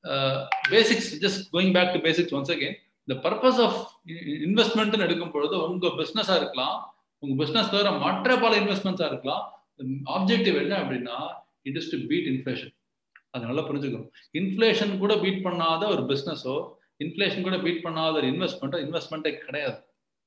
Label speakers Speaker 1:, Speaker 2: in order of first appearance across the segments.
Speaker 1: Basics just going back to basics once again இந்த purpose of இன்வெஸ்ட்மெண்ட்னு எடுக்கும் பொழுது உங்க பிசினஸா இருக்கலாம் உங்க பிசினஸ் தவிர மற்ற பல இன்வெஸ்ட்மெண்ட்ஸா இருக்கலாம் ஆப்ஜெக்டிவ் என்ன அப்படின்னா it is to beat inflation அது நல்லா புரிஞ்சுக்கணும் இன்ஃபிளேஷன் கூட பீட் பண்ணாத ஒரு பிசினஸோ இன்ஃபிளேஷன் கூட பீட் பண்ணாத ஒரு இன்வெஸ்ட்மெண்ட்டோ இன்வெஸ்ட்மெண்ட்டே கிடையாது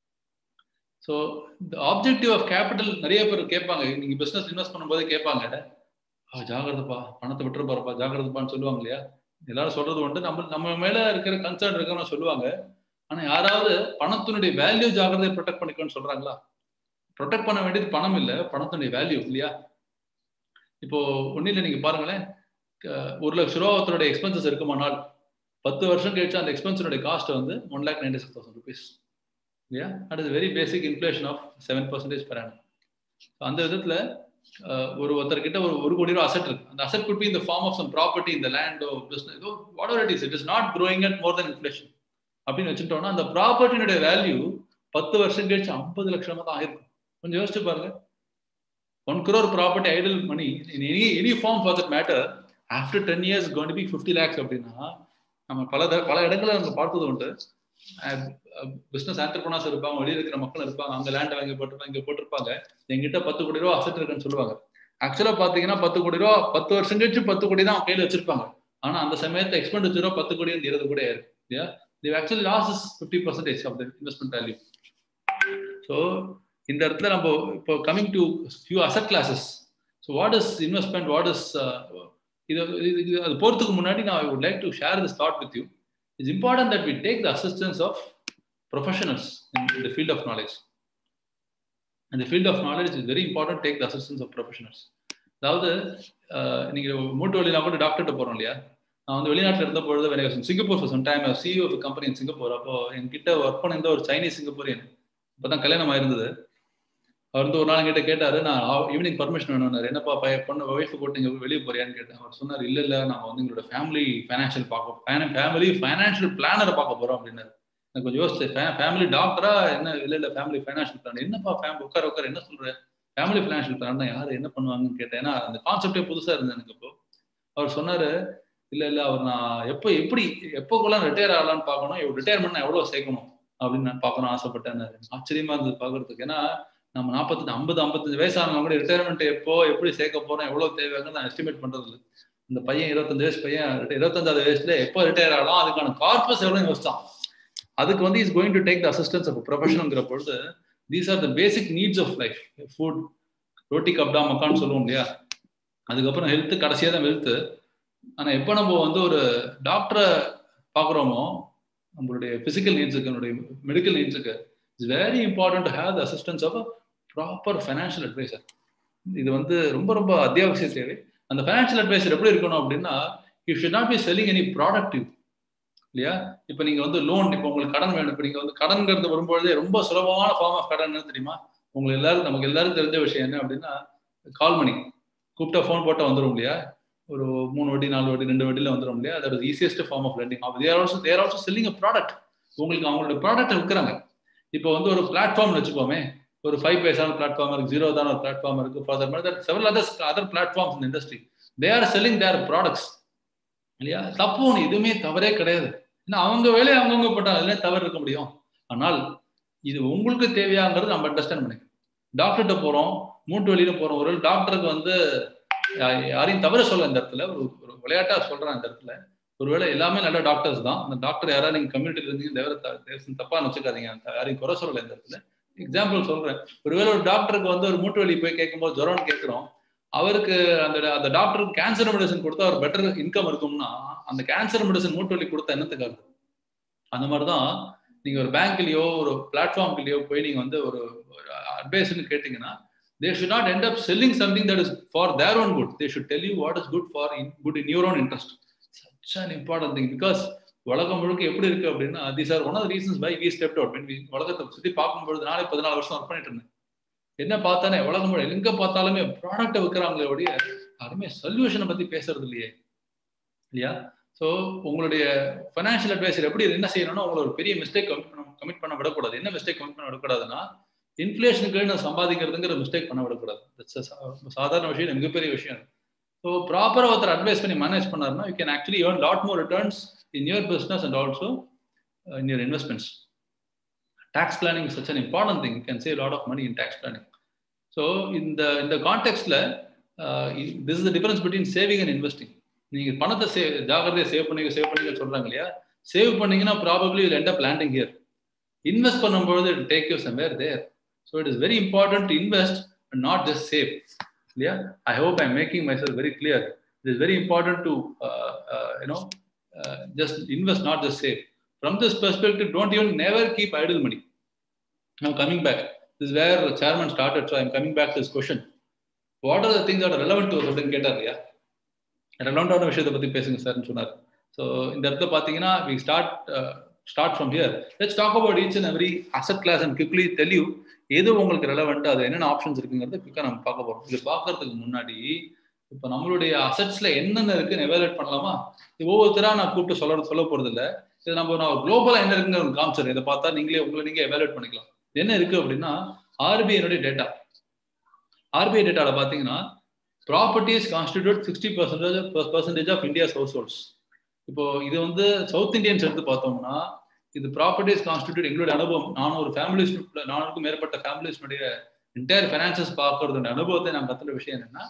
Speaker 1: ஸோ இந்த ஆப்ஜெக்டிவ் ஆஃப் கேபிட்டல் நிறைய பேர் கேட்பாங்க நீங்க பிசினஸ் இன்வெஸ்ட் பண்ணும்போது கேட்பாங்க ஜாகிரதப்பா பணத்தை விட்டுற போறப்பா ஜாகிரதப்பான்னு சொல்லுவாங்க இல்லையா எல்லாரும் சொல்றது உண்டு நம்ம நம்ம மேல இருக்கிற கன்சர்ன் இருக்கணும்னு சொல்லுவாங்க ஆனா யாராவது பணத்தினுடைய வேல்யூ ஜாகிரதையை ப்ரொடெக்ட் பண்ணிக்கணும்னு சொல்றாங்களா ப்ரொடெக்ட் பண்ண வேண்டியது பணம் இல்லை பணத்தினுடைய வேல்யூ இல்லையா இப்போ ஒன்னும் இல்லை நீங்க பாருங்களேன் ஒரு லட்ச ரூபா ஒருத்தருடைய எக்ஸ்பென்சஸ் இருக்குமானால் பத்து வருஷம் கழிச்சு அந்த எக்ஸ்பென்ஸனுடைய காஸ்ட் வந்து one lakh ninety six thousand rupees இல்லையா that is very basic inflation of seven percentage per annum அந்த விதத்துல ஒரு ஒருத்தர்கிட்ட ஒரு ஒரு கோடி ரூபா அசெட் இருக்கு அந்த அசெட் குட் பி இந்த ஃபார்ம் ஆஃப் சம் ப்ராப்பர்ட்டி இந்த லேண்டோ business whatever it is it is not growing at more then inflation அப்படின்னு வச்சுட்டோம்னா அந்த ப்ராப்பர்ட்டினுடைய வேல்யூ பத்து வருஷம் கழிச்சு ஐம்பது லட்சமா தான் ஆயிருக்கும் கொஞ்சம் யோசிச்சு பாருங்க one crore property idle money in any any form for that matter after ten years gonna be fifty lakhs அப்படின்னா நம்ம பல பல இடங்களை நம்ம பார்த்தது உண்டு பிசினஸ் ஆண்டர்பனாஸ் இருப்பாங்க வெளியே இருக்கிற மக்கள் இருப்பாங்க அங்க லேண்ட் வாங்கி போட்டிருப்பாங்க இங்க போட்டிருப்பாங்க எங்கிட்ட பத்து கோடி ரூபா அசட் இருக்குன்னு சொல்லுவாங்க ஆக்சுவலா பாத்தீங்கன்னா பத்து கோடி ரூபா பத்து வருஷம் கழிச்சு பத்து கோடி தான் கையில வச்சிருப்பாங்க ஆனா அந்த சமயத்துல எக்ஸ்பெண்டிச்சரோ பத்து கோடி இருபது கோடி ஆயிருக்கு இல்லையா the actually loss is fifty percentage of the investment value so இந்த இடத்துல நம்ம இப்போ coming to few asset classes so what is investment what is இது இது அது போறதுக்கு முன்னாடி நான் I would like to share this thought with you it's important that we take the assistance of professionals in the field of knowledge இந்த field of knowledge is very important take the assistance of professionals அதாவது நீங்க மூட்டு வழியில கூட டாக்டர்கிட்ட போறோம் இல்லையா நான் வந்து வெளிநாட்டில் இருந்த பொழுது Singapore for some time CEO of company in Singapore அப்போ என்கிட்ட ஒர்க் பண்ணியிருந்த ஒரு சைனீஸ் சிங்கப்பூரியன் இப்போதான் கல்யாணம் ஆயிருந்தது அவர் வந்து ஒரு நாள் கிட்ட கேட்டாரு நான் ஈவினிங் பர்மிஷன் வேணும்னாரு என்னப்பா பைய பொண்ணு ஒய்ஃப் போட்டு நீங்க வெளியே போறியான்னு கேட்டேன் அவர் சொன்னார் இல்ல இல்ல நாங்க வந்து எங்களோட ஃபேமிலி ஃபைனான்ஷியல் பார்க்க ஃபேமிலி ஃபைனான்ஷியல் பிளானரை பார்க்க போறோம் அப்படின்னாரு எனக்கு கொஞ்சம் யோசிச்சேன் ஃபேமிலி டாக்டரா என்ன இல்ல இல்ல ஃபேமிலி ஃபைனான்ஷியல் பிளான் என்னப்பா ஃபேமிலி உட்கார உட்கார என்ன சொல்ற ஃபேமிலி ஃபைனான்ஷியல் பிளான் தான் யாரு என்ன பண்ணுவாங்கன்னு கேட்டேன் ஏன்னா அந்த கான்செப்டே புதுசா இருந்தது எனக்கு இப்போ அவர் சொன்னாரு இல்ல இல்ல அவர் நான் எப்போ எப்படி எப்போக்குள்ள ரிட்டையர் ஆகலான்னு பார்க்கணும் ரிட்டையர்மெண்ட் நான் எவ்வளவு சேர்க்கணும் அப்படின்னு நான் பார்க்கணும் ஆசைப்பட்டேன் ஆச்சரியமா இருந்தது பாக்குறதுக்கு ஏன்னா நம்ம நாற்பத்தஞ்சு ஐம்பது ஐம்பத்தஞ்சு வயசானவங்க கூட ரிட்டையர்மெண்ட் எப்போ எப்படி சேர்க்க போறோம் எவ்வளவு தேவைன்னு நான் எஸ்டிமேட் பண்றது இல்லை இந்த பையன் இருபத்தஞ்சு வயசு பையன் இருபத்தஞ்சாவது வயசுல எப்போ ரிட்டையர் ஆகலாம் அதுக்கான கார்பஸ் எவ்வளவு யோசிச்சான் அதுக்கு வந்து is going to take the assistance of ப்ரொஃபஷனுங்கிற பொழுது these are the basic needs of life food roti kapda மக்கான்னு சொல்லுவோம் இல்லையா அதுக்கப்புறம் ஹெல்த் கடைசியாக தான் ஹெல்த் ஆனால் எப்போ நம்ம வந்து ஒரு டாக்டரை பார்க்குறோமோ நம்மளுடைய பிசிக்கல் நீட்ஸுக்கு நம்மளுடைய மெடிக்கல் நீட்ஸுக்கு it's very important to have the assistance of a proper financial advisor இது வந்து ரொம்ப ரொம்ப அத்தியாவசிய தேவை அந்த ஃபைனான்ஷியல் அட்வைசர் எப்படி இருக்கணும் அப்படின்னா you should not be selling any productive இல்லையா இப்போ நீங்க வந்து லோன் இப்போ உங்களுக்கு கடன் வேணும் இப்போ நீங்க வந்து கடன்கிறது வரும்பொழுதே ரொம்ப சுலபமான ஃபார்ம் ஆஃப் கடன் என்ன தெரியுமா உங்களுக்கு எல்லாரும் நமக்கு எல்லாருக்கும் தெரிஞ்ச விஷயம் என்ன அப்படின்னா கால் மணி கூப்பிட்டா ஃபோன் போட்டால் வந்துடும் இல்லையா ஒரு மூணு வட்டி நாலு வட்டி ரெண்டு வட்டியில் வந்துடும் இல்லையா that easiest form of lending there also there also selling a product உங்களுக்கு அவங்களோட ப்ராடக்ட் விற்கிறாங்க இப்போ வந்து ஒரு பிளாட்ஃபார்ம் வச்சுக்கோமே ஒரு ஃபைவ் பேஸான பிளாட்ஃபார்ம் இருக்கு ஜீரோ தான் ஒரு பிளாட்ஃபார்ம் இருக்கு ஃபார் மாதிரி that several others other platforms இந்த industry they are selling their products இல்லையா தப்பு ஒன்று எதுவுமே தவறே கிடையாது ஏன்னா அவங்க வேலையை அவங்கவுங்க போட்டாங்க அதுல தவறு இருக்க முடியும் ஆனால் இது உங்களுக்கு தேவையாங்கிறது நம்ம அண்டர்ஸ்டாண்ட் பண்ணிக்கணும் டாக்டர்கிட்ட போறோம் மூட்டு வழியில போறோம் ஒரு டாக்டருக்கு வந்து யாரையும் தவற சொல்ல இந்த இடத்துல ஒரு ஒரு விளையாட்டா சொல்றேன் இந்த இடத்துல ஒருவேளை எல்லாமே நல்ல டாக்டர்ஸ் தான் அந்த டாக்டர் யாராவது நீங்க கம்யூனிட்டில இருந்தீங்க தேவர தப்பா வச்சுக்காதீங்க யாரையும் குறை சொல்லல இந்த இடத்துல எக்ஸாம்பிள் சொல்றேன் ஒருவேளை ஒரு டாக்டருக்கு வந்து ஒரு மூட்டு வலி போய் கேட்கும்போது ஜுரம்னு கேட்கிறோம் அவருக்கு அந்த அந்த டாக்டருக்கு கேன்சர் மெடிசன் கொடுத்தா ஒரு பெட்டர் இன்கம் இருக்கும்னா அந்த கேன்சர் மெடிசன் மூட்டு வலி கொடுத்தா என்னத்துக்காக அந்த மாதிரிதான் நீங்க ஒரு பேங்க்லயோ ஒரு பிளாட்ஃபார்ம்லயோ போய் நீங்க வந்து ஒரு அட்வைஸ்னு கேட்டீங்கன்னா they should not end up selling something that is for their own good they should tell you what is good for good in your own interest such an important thing because உலகம் முழுக்க எப்படி இருக்கு அப்படின்னா these are one of reasons by we step out உலகத்தை சுத்தி பார்க்கும்பொழுது நாளை பதினாலு வருஷம் ஒர்க் பண்ணிட்டு இருந்தேன் என்ன பார்த்தானே உலகம் முழு எங்க பார்த்தாலுமே ப்ராடக்ட்டை விற்கிறாங்களே ஒழிய யாருமே சொல்யூஷனை பத்தி பேசுறது இல்லையே இல்லையா ஸோ உங்களுடைய ஃபைனான்ஷியல் அட்வைசர் எப்படி என்ன செய்யணும்னா உங்களை ஒரு பெரிய மிஸ்டேக் கமிட் பண்ண கமிட் பண்ண விடக்கூடாது என்ன மிஸ்டேக் கமிட் பண்ண விடக்கூடாதுன்னா இன்ஃபிளேஷனுக்கு நான் சம்பாதிக்கிறதுங்கிற மிஸ்டேக் பண்ண விடக்கூடாது சாதாரண விஷயம் மிகப்பெரிய விஷயம் ஸோ ப்ராப்பராக ஒருத்தர் அட்வைஸ் பண்ணி மேனேஜ் பண்ணாருன்னா you can actually earn lot more returns in your business and also in your investments tax planning is such an important thing can save lot of money in tax planning so இந்த இந்த கான்டெக்ட்ல this is the difference between saving and investing நீங்க பணத்தை சே ஜாகிரதையாக save பண்ணீங்க save பண்ணீங்க சொல்றாங்க இல்லையா சேவ் பண்ணீங்கன்னா probably will end up landing here invest பண்ணும்போது it take you somewhere there so it is very important to invest and not just save இல்லையா I hope I making my self very clear it is very important to you know just invest not just save from this perspective, don't even never keep idle money. Now, coming back, this is where the chairman started. So, I'm coming back to this question. What are the things that are relevant to us? அப்படின்னு கேட்டார் இல்லையா ரெலவெண்டான விஷயத்தை பற்றி பேசுங்க சார்னு சொன்னார் so இந்த இடத்துல பார்த்தீங்கன்னா we start start from here let's talk about each and every asset class and quickly tell you எது உங்களுக்கு ரெலவெண்ட் அது என்னென்ன ஆப்ஷன்ஸ் இருக்குங்கிறது குவிக்காக நம்ம பார்க்க போகிறோம் இது பார்க்கறதுக்கு முன்னாடி இப்போ நம்மளுடைய அசட்ஸ்ல என்னென்ன இருக்குன்னு எவாலுவேட் பண்ணலாமா ஒவ்வொருத்தரா நான் கூப்பிட்டு சொல்ல சொல்ல போறது இல்லை இது நம்ம நான் குளோபலா என்ன இருக்குன்னு காமிச்சிடுறேன் இதை பார்த்தா நீங்களே உங்களை நீங்க எவாலுவேட் பண்ணிக்கலாம் என்ன இருக்கு அப்படின்னா ஆர்பிஐனுடைய டேட்டா ஆர்பிஐ டேட்டால பாத்தீங்கன்னா properties constitute sixty percentage percentage of India's households இப்போ இது வந்து சவுத் இந்தியன்ஸ் எடுத்து பார்த்தோம்னா இது ப்ராப்பர்ட்டிஸ் கான்ஸ்டிடியூட் எங்களுடைய அனுபவம் நானும் ஒரு ஃபேமிலிஸ் நானுக்கும் மேற்பட்ட ஃபேமிலிஸ்னுடைய என்டையர் ஃபைனான்சஸ் பார்க்கறதுடைய அனுபவத்தை நான் கத்துற விஷயம் என்னன்னா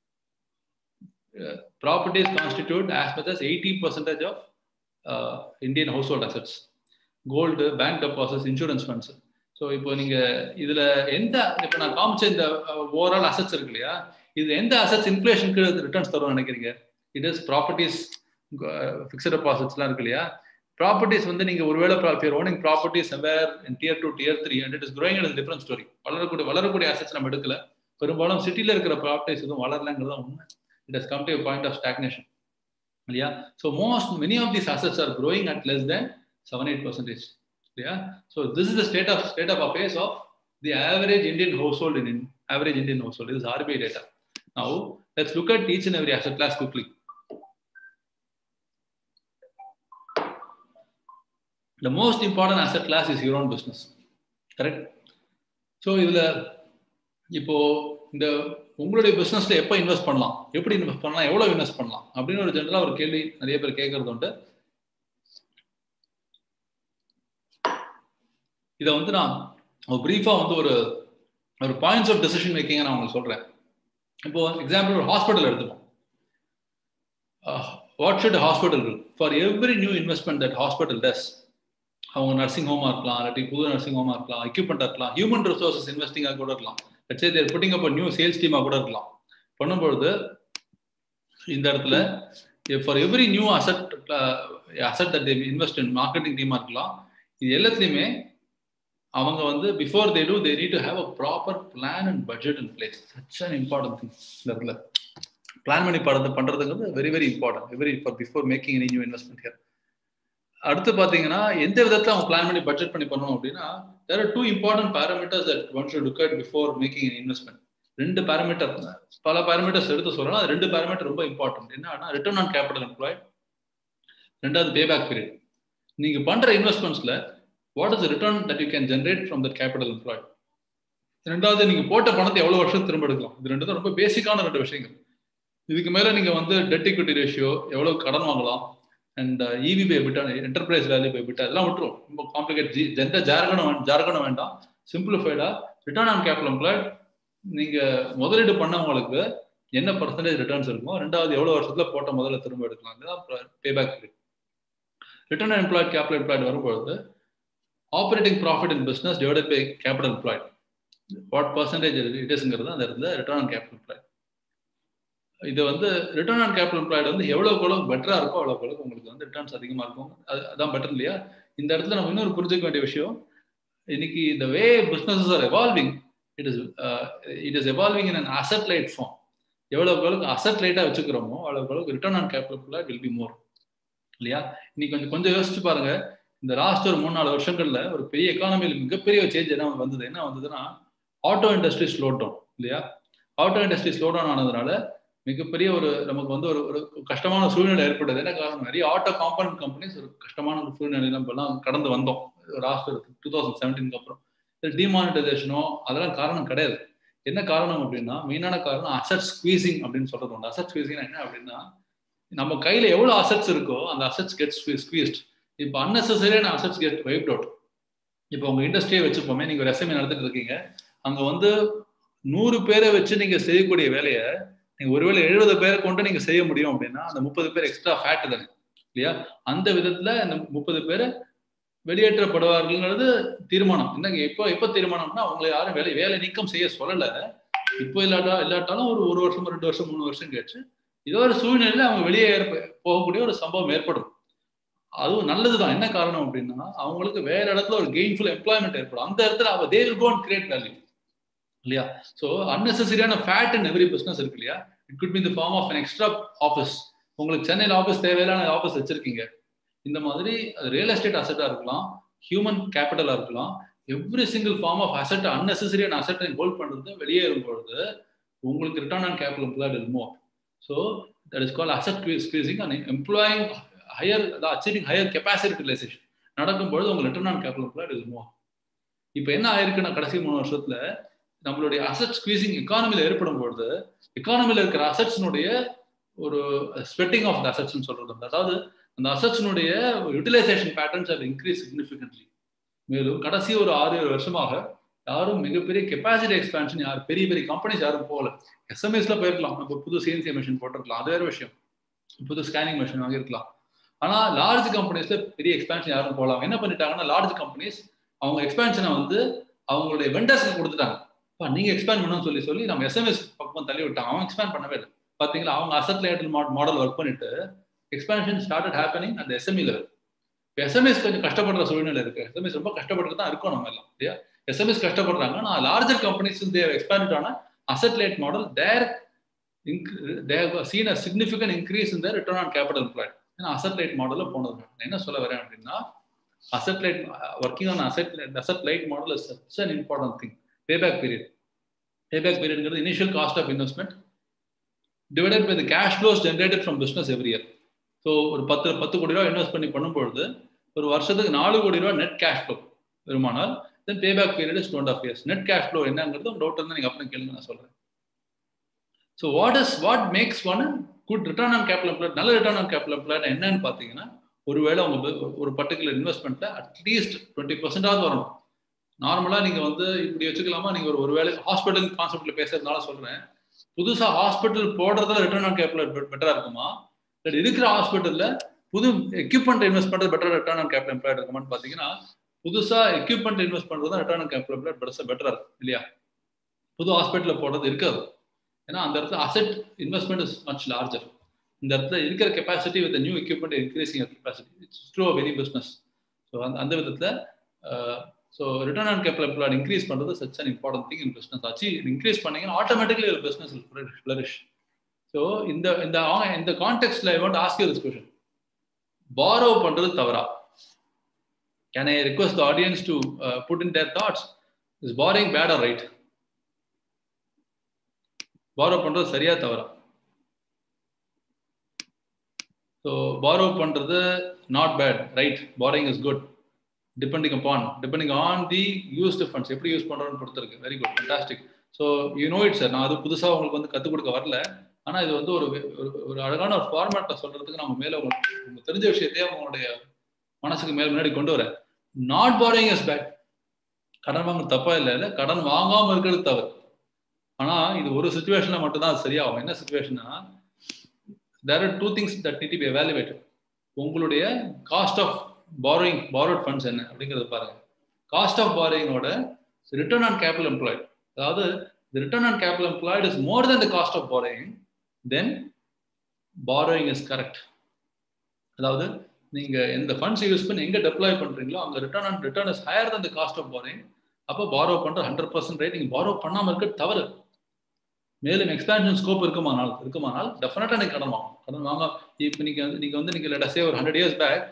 Speaker 1: properties constitute as much as eighty percentage of Indian household assets gold bank deposits insurance funds so இப்போ நீங்க இதுல எந்த இப்போ நான் காமிச்ச இந்த ஓவரால் அசட்ஸ் இருக்கு இல்லையா இது எந்த அசட்ஸ் இன்ஃபிளேஷனுக்கு ரிட்டர்ன்ஸ் தரும் நினைக்கிறீங்க இட் இஸ் ப்ராப்பர்ட்டிஸ் ஃபிக்ஸ்ட் டெபாசிட்ஸ்லாம் இருக்கு இல்லையா ப்ராப்பர்ட்டிஸ் வந்து நீங்க ஒருவேளை owning properties where tier two tier three and it is growing it difference story வளரக்கூடிய வளரக்கூடிய அசட்ஸ் நம்ம எடுக்கல பெரும்பாலும் சிட்டியில் இருக்கிற ப்ராப்பர்ட்டிஸ் எதுவும் வளரலங்கிறது உண்மை it has come to point of stagnation இல்லையா so most many of these assets are growing at less then seven eight percentage இல்லையா so this is the state of state of affairs of the average Indian household in average Indian household is RBI data now let's look at each and every asset class quickly the most important asset class is your own business correct so இதுல இப்போ இந்த உங்களுடைய பிசினஸ்ல எப்போ invest பண்ணலாம் எப்படி invest பண்ணலாம் எவ்வளவு இன்வெஸ்ட் பண்ணலாம் அப்படின்னு ஒரு ஜென்ரலா ஒரு கேள்வி நிறைய பேர் கேட்கறது உண்டு இதை வந்து நான் ஒரு பிரீஃபா வந்து ஒரு ஒரு பாயிண்ட்ஸ் ஆஃப் டெசிஷன் மேக்கிங் நான் உங்களுக்கு சொல்றேன் இப்போ எக்ஸாம்பிள் ஒரு ஹாஸ்பிட்டல் எடுத்துப்போம் what should hospital for every new investment that hospital does அவங்க நர்சிங் ஹோமா இருக்கலாம் இல்லாட்டி புது நர்சிங் ஹோமா இருக்கலாம் எக்யூப்மெண்ட் இருக்கலாம் ஹியூமன் ரிசோர்சஸ் இன்வெஸ்டிங்காக கூட இருக்கலாம் let's say they're putting up new sales டீமாக கூட இருக்கலாம் பண்ணும்பொழுது இந்த இடத்துல for every new asset asset that invest in marketing டீமாக இருக்கலாம் இது எல்லாத்துலேயுமே அவங்க வந்து before they do they need to have a proper plan and budget in place such an important thing இந்த இடத்துல பிளான் பண்ணி படுறது பண்றதுங்கிறது very very important very for before making any new investment here அடுத்து பார்த்தீங்கன்னா எந்த விதத்தில் அவங்க பிளான் பண்ணி பட்ஜெட் பண்ணி பண்ணணும் அப்படின்னா there are two important parameters that one should look at before making an investment ரெண்டு பேராமீட்டர் பல பேராமீட்டர்ஸ் எடுத்து சொல்லலாம் அது ரெண்டு பேராமீட்டர் ரொம்ப இம்பார்ட்டன்ட் என்னன்னா ரிட்டர்ன் ஆன் கேபிட்டல் எம்ப்ளாய்ட் ரெண்டாவது பேபேக் பீரியட் நீங்க பண்ற இன்வெஸ்ட்மெண்ட்ஸ்ல what is return that you can generate from that capital employed ரெண்டாவது நீங்க போட்ட பணத்தை எவ்வளவு வருஷம் திரும்ப எடுக்கலாம் இது ரெண்டு தான் ரொம்ப பேசிக்கான ரெண்டு விஷயங்கள் இதுக்கு மேல நீங்க வந்து டெட் இக்விட்டி ரேஷியோ எவ்வளவு கடன் வாங்கலாம் and EV by EBITDA enterprise value by EBITDA அதெல்லாம் விட்டுரும் ரொம்ப காம்ப்ளிகேட் ஜி எந்த ஜார்கனம் ஜார்கனம் வேண்டாம் சிம்பிளிஃபைடா ரிட்டர்ன் ஆன் கேபிட்டல் எம்ப்ளாய்ட் நீங்க முதலீடு பண்ணவங்களுக்கு என்ன பர்சன்டேஜ் ரிட்டர்ன்ஸ் இருக்கும் ரெண்டாவது எவ்வளவு வருஷத்துல போட்ட முதல்ல திரும்ப எடுக்கலாம் இதுதான் payback period return on employed capital employed வரும்பொழுது operating profit in business divided by capital employed what percentage it இஸ்ங்கிறது அந்த இடத்துல ரிட்டர்ன் ஆன் கேபிட்டல் எம்ப்ளாய்ட் இது வந்து ரிட்டர்ன் ஆன் கேபிட்டல் எம்ப்ளாய்டு வந்து எவ்வளவுக்கு எவ்வளவு பெட்டரா இருக்கோ அவ்வளவுக்கு அளவுக்கு உங்களுக்கு வந்து ரிட்டர்ன்ஸ் அதிகமா இருக்கும் அது அதான் பெட்டர் இல்லையா இந்த இடத்துல நம்ம இன்னொரு புரிஞ்சுக்க வேண்டிய விஷயம் இன்னைக்கு இந்த way businesses are evolving it is it is evolving in an asset light form எவ்வளவுக்கு அளவுக்கு அசட் லைட்டா வச்சுக்கிறோமோ அவ்வளவுக்கு அளவுக்கு return on capital employed will be more இல்லையா இன்னைக்கு கொஞ்சம் கொஞ்சம் யோசிச்சு பாருங்க இந்த லாஸ்ட் ஒரு மூணு நாலு வருஷங்கள்ல ஒரு பெரிய எக்கானமியில் மிகப்பெரிய சேஞ்ச் என்ன வந்தது என்ன வந்ததுன்னா ஆட்டோ இண்டஸ்ட்ரி ஸ்லோ டவுன் இல்லையா ஆட்டோ இண்டஸ்ட்ரி ஸ்லோ டவுன் ஆனதுனால மிகப்பெரிய ஒரு நமக்கு வந்து ஒரு ஒரு கஷ்டமான சூழ்நிலை ஏற்பட்டது என்ன காரணம் நிறைய ஆட்டோ காம்பனன்ட் கம்பெனிஸ் ஒரு கஷ்டமான ஒரு சூழ்நிலை நம்ம எல்லாம் கடந்து வந்தோம் லாஸ்ட் டூ தௌசண்ட் செவன்டீனுக்கு அப்புறம் டிமானிட்டைசேஷனோ அதெல்லாம் காரணம் கிடையாது என்ன காரணம் அப்படின்னா மெயினான காரணம் அசட் ஸ்குவீசிங் அப்படின்னு சொல்றது உண்டு அசட் ஸ்குவீசிங் என்ன அப்படின்னா நம்ம கையில எவ்வளவு அசட்ஸ் இருக்கோ அந்த அசட்ஸ் கெட் ஸ்குவீஸ்ட் இப்போ அன்னெசரியான அசட்ஸ் கெட் வைப்ட் அவுட் இப்போ உங்க இண்டஸ்ட்ரியை வச்சுப்போமே நீங்க ஒரு எஸ்எம்ஏ நடத்திட்டு இருக்கீங்க அங்க வந்து நூறு பேரை வச்சு நீங்க செய்யக்கூடிய வேலையை நீங்க ஒருவேளை எழுபது பேரை கொண்டு நீங்க செய்ய முடியும் அப்படின்னா அந்த முப்பது பேர் எக்ஸ்ட்ரா ஃபேட் தானே இல்லையா அந்த விதத்துல அந்த முப்பது பேரை வெளியேற்றப்படுவார்கள்ங்கிறது தீர்மானம் என்னங்க இப்போ எப்போ தீர்மானம்னா அவங்களை யாரும் வேலை வேலை நீக்கம் செய்ய சொல்லல இப்போ இல்லாட்டா இல்லாட்டாலும் ஒரு ஒரு வருஷம் ரெண்டு வருஷம் மூணு வருஷம் கழிச்சு ஏதோ ஒரு சூழ்நிலையில அவங்க வெளியே போகக்கூடிய ஒரு சம்பவம் ஏற்படும் அதுவும் நல்லதுதான் என்ன காரணம் அப்படின்னா அவங்களுக்கு வேற இடத்துல ஒரு கெயின்ஃபுல் எம்ப்ளாய்மெண்ட் ஏற்படும் அந்த இடத்துல அவ they will gone create value இல்லையா ஸோ அன்னெசரியான ஃபேட் இன் எவ்ரி பிஸ்னஸ் இருக்கு இல்லையா இட் குட் பி இந்த form of an extra office உங்களுக்கு சென்னையில் ஆஃபீஸ் தேவையில்லான ஆஃபீஸ் வச்சிருக்கீங்க இந்த மாதிரி ரியல் எஸ்டேட் அசட்டா இருக்கலாம் ஹியூமன் கேபிட்டலா இருக்கலாம் every single form of asset அன்னெசரியான அசட்டை ஹோல்ட் பண்றது வெளியேறும் பொழுது உங்களுக்கு return on capital employed will more so that is call asset squeezing and employing higher achieving higher capacity utilisation நடக்கும்பொழுது உங்க return on capital employed will more இப்போ என்ன ஆயிருக்குன்னா கடைசி மூணு வருஷத்துல நம்மளுடைய அசட் ஸ்குவீசிங் எக்கானமியில் ஏற்படும் பொழுது எக்கானமியில் இருக்கிற அசட்ஸினுடைய ஒரு ஸ்வெட்டிங் ஆஃப் த அசட்ஸ்னு சொல்றது அதாவது அந்த அசட்ஸினுடைய utilisation patterns are increase significantly மேலும் கடைசி ஒரு ஆறு ஏழு வருஷமாக யாரும் மிகப்பெரிய கெப்பாசிட்டி எக்ஸ்பான்ஷன் யார் பெரிய பெரிய கம்பெனிஸ் யாரும் போகல எஸ்எம்எஸ்ல போயிருக்கலாம் நம்ம புது சிஎன்சி மிஷின் போட்டிருக்கலாம் அது வேற விஷயம் புது ஸ்கேனிங் மிஷின் வாங்கியிருக்கலாம் ஆனா லார்ஜ் கம்பெனிஸ்ல பெரிய எக்ஸ்பான்ஷன் யாரும் போகலாம் என்ன பண்ணிட்டாங்கன்னா லார்ஜ் கம்பெனிஸ் அவங்க எக்ஸ்பான்ஷனை வந்து அவங்களுடைய வெண்டர்ஸ்க்கு கொடுத்துட்டாங்க நீங்க எக்ஸ்பேண்ட் பண்ணணும்னு சொல்லி சொல்லி நம்ம எஸ்எம்எஸ் பக்கம் தள்ளி விட்டாங்க அவன் எக்ஸ்பேண்ட் பண்ணவே இல்லை பாத்தீங்களா அவங்க அசட் லேட்டல் மாடல் ஒர்க் பண்ணிட்டு எக்ஸ்பான்ஷன் ஸ்டார்டட் ஹேப்பனிங் அந்த எஸ்எம்இ லெவல் இப்போ எஸ்எம்எஸ் கொஞ்சம் கஷ்டப்படுற சூழ்நிலை இருக்கு எஸ்எம்எஸ் ரொம்ப கஷ்டப்பட்டு தான் இருக்கும் நம்ம எல்லாம் இல்லையா எஸ்எம்எஸ் கஷ்டப்படுறாங்க ஆனால் லார்ஜர் கம்பெனிஸ் தேர் எக்ஸ்பேண்டட் ஆன asset light model they're they're seen a significant increase இந்த ரிட்டர்ன் ஆன் கேபிட்டல் எம்ப்ளாய்ட் ஏன்னா அசட் லைட் மாடலில் போனது நான் என்ன சொல்ல வரேன் அப்படின்னா asset light working on asset asset light model is such an important thing payback period payback பீரியட்ங்கிறது initial cost of investment divided by the cash flows generated from business every year so ஒரு பத்து பத்து கோடி ரூபா invest பண்ணி பண்ணும்பொழுது ஒரு வருஷத்துக்கு நாலு கோடி ரூபா நெட் கேஷ் ஃப்ளோ வருமானால் then payback period is two and half years net cash flow என்னங்கிறது டவுட் இருந்தால் நீங்கள் அப்புறம் கேளுங்க நான் சொல்கிறேன் so what is what makes one good return on capital employed நல்ல ரிட்டர்ன் ஆன் கேபிட்டல் எம்ப்ளாய்ட் என்னன்னு பார்த்தீங்கன்னா ஒருவேளை உங்க ஒரு பர்டிகுலர் இன்வெஸ்ட்மெண்ட்ல அட்லீஸ்ட் டுவெண்ட்டி பர்சன்டாவது வரணும் நார்மலா நீங்க வந்து இப்படி வச்சுக்கலாமா நீங்க ஒரு ஒருவேளை ஹாஸ்பிட்டல் கான்செப்ட்ல பேசுறதுனால சொல்றேன் புதுசா ஹாஸ்பிட்டல் போடுறதுல ரிட்டர்ன் ஆன் கேபிட்டல் பெட்டரா இருக்குமா இல்லை இருக்கிற ஹாஸ்பிட்டல்ல புது எக்யூப்மெண்ட் இன்வெஸ்ட் பண்றது better return on capital employed இருக்குமான்னு பாத்தீங்கன்னா புதுசா எக்யூப்மெண்ட் இன்வெஸ்ட் பண்றது தான் ரிட்டர்ன் ஆன் கேபிட்டல் எம்ப்ளாய்ட் பெருசா பெட்டரா இருக்கும் இல்லையா புது ஹாஸ்பிட்டல்ல போடுறது இருக்காது ஏன்னா அந்த இடத்துல asset investment is much larger இந்த இடத்துல இருக்கிற capacity with new equipment increasing capacity it's true very business so அந்த அந்த விதத்தில் so return on capital employed increase பண்ணுறது such an important thing in business ஆச்சு இன்க்ரீஸ் பண்ணீங்கன்னா ஆட்டோமேட்டிக்லி ஒரு பிஸ்னஸ் ஃபிளரிஷ் ஸோ இந்த இந்த இந்த கான்டெக்ட்ல I want ask you this question borrow பண்றது தவறா can I request the audience to put in their thoughts is borrowing bad or right borrow பண்றது சரியா தவறா ஸோ பாரோ பண்றது not bad right borrowing is good depending upon depending on the used funds எப்படி use பண்றோம்னு பொறுத்திருக்கு very good fantastic so you know it sir நான் அது புதுசாக உங்களுக்கு வந்து கற்றுக் கொடுக்க வரல ஆனால் இது வந்து ஒரு ஒரு அழகான ஒரு ஃபார்மேட்டை சொல்றதுக்கு நம்ம மேலே உங்களுக்கு தெரிஞ்ச விஷயத்தையே உங்களுடைய மனசுக்கு மேல் முன்னாடி கொண்டு வரேன் நாட் பாரோயிங் இஸ் பேட் கடன் வாங்க தப்பா இல்லை இல்லை கடன் வாங்காமல் இருக்கிறது தவறு ஆனா இது ஒரு சுச்சுவேஷன்ல மட்டும் தான் சரியாகும் என்ன சுச்சுவேஷன்னா there are two things that need be evaluated உங்களுடைய cost of borrowing borrowed funds என்ன அப்படிங்கறத பாருங்க காஸ்ட் ஆஃப் பாரோயிங்கோட ரிட்டர்ன் ஆன் கேபிட்டல் எம்ப்ளாய்ட் அதாவது return on capital employed is more than the cost of borrowing then borrowing is correct அதாவது நீங்க எந்த funds use பண்ணி எங்க டெப்ளாய் பண்றீங்களோ அங்க return on return is higher than the cost of borrowing அப்போ borrow பண்ற ஹண்ட்ரட் பர்சன்ட் ரேட் நீங்க பாரோ பண்ணாம இருக்க தவறு மேலும் எக்ஸ்பேன்ஷன் ஸ்கோப் இருக்குமானால் இருக்குமானால் டெஃபினட்டா நீங்க கடன் வாங்கணும் கடன் வாங்க இப்போ நீங்க வந்து நீங்க வந்து நீங்க லெட்டஸே ஒரு ஹண்ட்ரட் இயர்ஸ் பேக்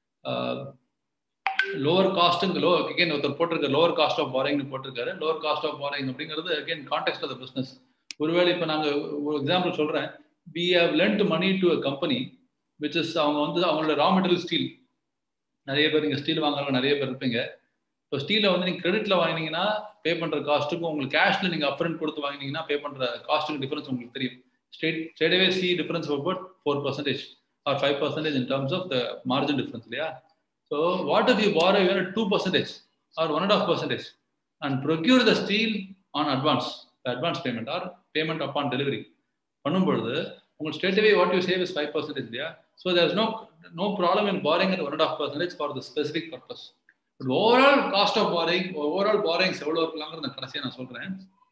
Speaker 1: லோவர் காஸ்ட்டுங்க லோ அகைன் ஒருத்தர் போட்டிருக்க லோவர் காஸ்ட் ஆஃப் பாரிங்னு போட்டிருக்காரு லோவர் காஸ்ட் ஆஃப் பாரிங் அப்படிங்கிறது அகைன் கான்டெக்ட் ஆஃப் பிஸ்னஸ் ஒருவேளை இப்போ நாங்கள் ஒரு எக்ஸாம்பிள் சொல்கிறேன் we have lent money to a company which is அவங்க வந்து அவங்களோட ரா மெட்டீரியல் ஸ்டீல் நிறைய பேர் இங்கே ஸ்டீல் வாங்குறவங்க நிறைய பேர் இருப்பீங்க இப்போ ஸ்டீலை வந்து நீங்கள் கிரெடிட்ல வாங்கினீங்கன்னா பே பண்ணுற காஸ்ட்டுக்கும் உங்களுக்கு கேஷ்ல நீங்கள் அப்ரண்ட் கொடுத்து வாங்கினீங்கன்னா பே பண்ணுற காஸ்ட்டுக்கு டிஃபரன்ஸ் உங்களுக்கு தெரியும் straight straightway see difference about four percentage or five percentage in terms of the margin difference இல்லையா so what if you borrow you two percentage or one and half percentage and procure the steel on advance advance payment or payment upon delivery பண்ணும்பொழுது உங்களுக்கு straightway what you save is five percentage இல்லையா so there is no no problem in borrowing at one and half percentage for the specific purpose but overall cost of borrowing overall borrowings எவ்வளோ இருக்கலாங்கிறத கடைசியாக நான் சொல்கிறேன்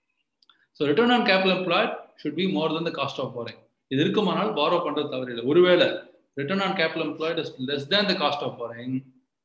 Speaker 1: so return on capital employed should be more than the cost of borrowing இது இருக்குமானால் borrow பண்ணுறது தவறில்லை ஒருவேளை return on capital employed is less than the cost of borrowing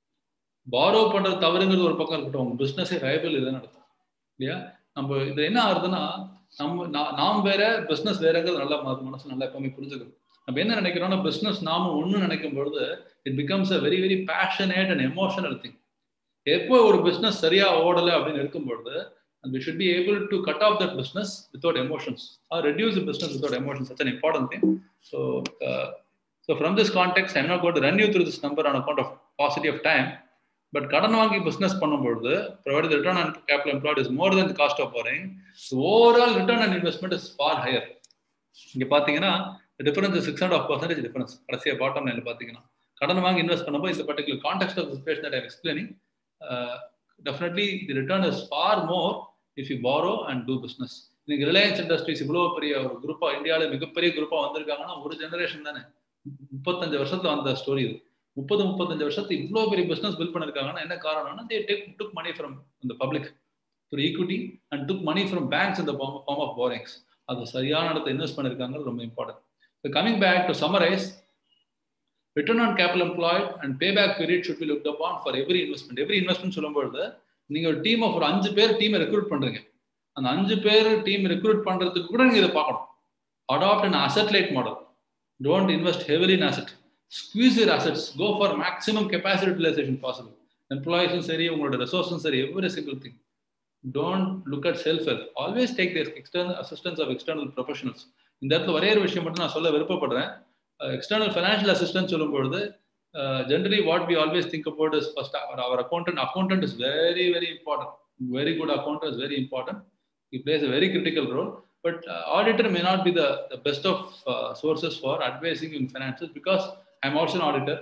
Speaker 1: borrow பண்ணுறது தவறுங்கிறது ஒரு பக்கம் இருக்கட்டும் உங்க பிஸ்னஸே ரயபிள் இதுதான் நடத்தும் இல்லையா நம்ம இது என்ன ஆகுதுன்னா நம்ம நாம் வேற பிஸ்னஸ் வேறங்கிறது நல்லா மனசு நல்லா எப்பவுமே புரிஞ்சுக்கணும் நம்ம என்ன நினைக்கிறோம்னா பிஸ்னஸ் நாம ஒன்று நினைக்கும் பொழுது it becomes a very very passionate and emotional thing எப்போ ஒரு பிஸ்னஸ் சரியா ஓடலை அப்படின்னு இருக்கும் பொழுது and we should be able to cut off that business without emotions or reduce the business without emotions. That's an important thing. So, uh, so from this context, I'm not going to run you through this number on account of paucity of time. But கடன் வாங்கி business பண்ணும்பொழுது provided the return on capital employed is more than the cost of borrowing, the overall return on investment is far higher. இங்க பாத்தீங்கன்னா difference six and half percentage difference கடைசியா bottom லைன்ல பாத்தீங்கன்னா கடன் வாங்கி இன்வெஸ்ட் பண்ணும்போது இந்த particular context of situation that I'm explaining definitely the return is far more if you borrow and do business இன்னைக்கு ரிலையன்ஸ் இண்டஸ்ட்ரீஸ் இவ்வளோ பெரிய ஒரு குரூப்பா இந்தியாவில் மிகப்பெரிய குரூப்பா வந்திருக்காங்கன்னா ஒரு ஜெனரேஷன் தானே முப்பத்தஞ்சு வருஷத்துல வந்த ஸ்டோரி இது முப்பது முப்பத்தஞ்சு வருஷத்துக்கு இவ்வளோ பெரிய பிஸ்னஸ் பில்ட் பண்ணிருக்காங்கன்னா என்ன காரணம்னா they take took money from இந்த public through equity and took money from banks இந்த ஃபார்ம் ஆஃப் போரிங்ஸ் அது சரியான இடத்துல இன்வெஸ்ட் பண்ணிருக்காங்க ரொம்ப important so coming back to summarise return on capital employed and payback period should be look upon for every investment every investment சொல்லும்போது நீங்க ஒரு team of ஒரு அஞ்சு பேர் டீமை ரெக்ரூட் பண்றீங்க அந்த அஞ்சு பேர் டீம் ரெக்ரூட் பண்றதுக்கு கூட நீங்க இதை பார்க்கணும் adopt an asset light model don't invest heavily in asset squeeze your assets go for maximum capacity utilisation possible எம்ப்ளாயிஸும் சரி உங்களோட ரிசோர்ஸும் சரி every single thing don't look at self help always take this external assistance of external professionals இந்த இடத்துல ஒரே ஒரு விஷயம் மட்டும் நான் சொல்ல விருப்பப்படுறேன் எக்ஸ்டர்னல் ஃபைனான்ஷியல் அசிஸ்டன்ஸ் சொல்லும்பொழுது uh, generally what we always think about is first our, our accountant accountant is very very important very good accountant is very important he plays a very critical role but uh, auditor may not be the, the best of uh, sources for advising in finances because i'm also an auditor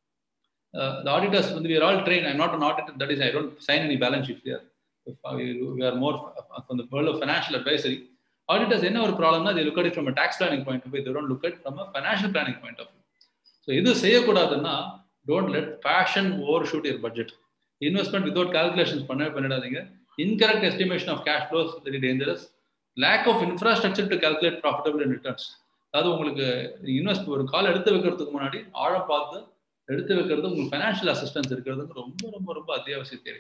Speaker 1: uh, the auditors when we are all trained i'm not an auditor that is i don't sign any balance sheet here if we, we are more from the world of financial advisory auditors என்ன ஒரு ப்ராப்ளம்னா they look at it from a tax planning point of view they don't look at it from a financial planning point of view so இது செய்யக்கூடாதுன்னா don't let passion overshoot your budget investment without calculations பண்ணவே பண்ணிடாதீங்க incorrect estimation of cash flows very dangerous lack of infrastructure to calculate profitable in returns அதாவது உங்களுக்கு invest ஒரு கால் எடுத்து வைக்கிறதுக்கு முன்னாடி ஆழம் பார்த்து எடுத்து வைக்கிறது உங்களுக்கு ஃபைனான்ஷியல் அசிஸ்டன்ஸ் இருக்கிறது ரொம்ப ரொம்ப ரொம்ப அத்தியாவசிய தேவை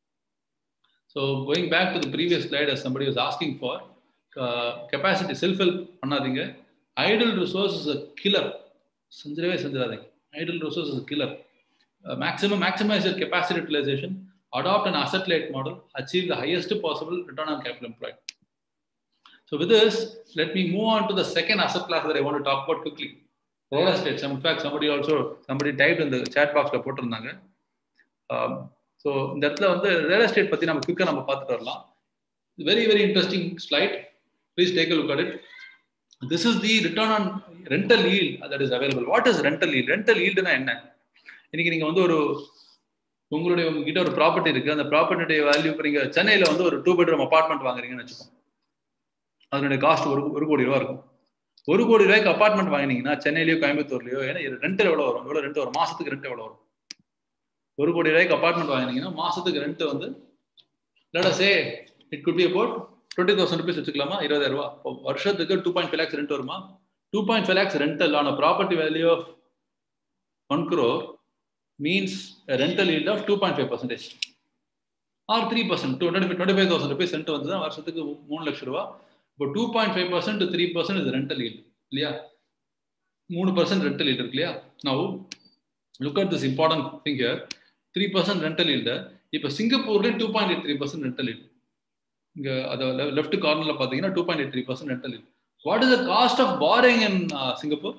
Speaker 1: so going back to the previous slide somebody was asking for capacity self help பண்ணாதீங்க idle resource is a killer செஞ்சிடவே செஞ்சிடாதீங்க idle resource is killer maximum maximise your capacity utilisation adopt an asset light model achieve the highest possible return on capital employed So with this, let me move on to the second asset class that I want to talk about quickly. Real estate. In fact, somebody also somebody typed in the chat box போட்டிருந்தாங்க so இந்த இடத்துல வந்து real estate பத்தி நம்ம குயிக்காக நம்ம பார்த்துட்டு வரலாம் very very interesting slide please take a look at it this is the return on rental yield that is available what is rental yield rental ஈல்டுனா என்ன இன்னைக்கு நீங்க வந்து ஒரு உங்களுடைய உங்ககிட்ட ஒரு ப்ராப்பர்ட்டி இருக்கு அந்த ப்ராப்பர்ட்டியுடைய வேல்யூ இப்போ நீங்க சென்னையில வந்து ஒரு டூ பெட்ரூம் அபார்ட்மெண்ட் வாங்குறீங்கன்னு வச்சுக்கோங்க அதனுடைய காஸ்ட் ஒரு ஒரு கோடி ரூபா இருக்கும் ஒரு கோடி ரூபாய்க்கு அபார்ட்மெண்ட் வாங்கினீங்கன்னா சென்னையிலயோ கோயம்புத்தூர்லயோ ஏன்னா ரெண்ட் எவ்வளவு வரும் எவ்வளவு ரெண்ட் வரும் மாசத்துக்கு ரெண்ட் எவ்வளவு வரும் ஒரு கோடி ரூபாய்க்கு அபார்ட்மெண்ட் வாங்கினீங்கன்னா மாசத்துக்கு ரெண்ட் வந்து say it could be about twenty thousand rupees வச்சுக்கலாமா இருபதாயிரம் ரூபா வருஷத்துக்கு two point five lakhs rent வருமா two point five lakhs rental ஆன property value of one crore means rental yield of two point five percentage or three percent two twenty twenty five thousand rupees rent வந்து வருஷத்துக்கு மூணு லட்சம் ரூபா இப்போ two point five percent to three percent இது rental yield இல்லையா மூணு percent rental yield இருக்கு இல்லையா now look at this important thing here three percent rental yield இப்போ சிங்கப்பூர்லேயே two point eight three percent rental yield இங்க அதை லெஃப்ட் கார்னர்ல பாத்தீங்கன்னா two point eight three percent rental what is the cost of borrowing in Singapore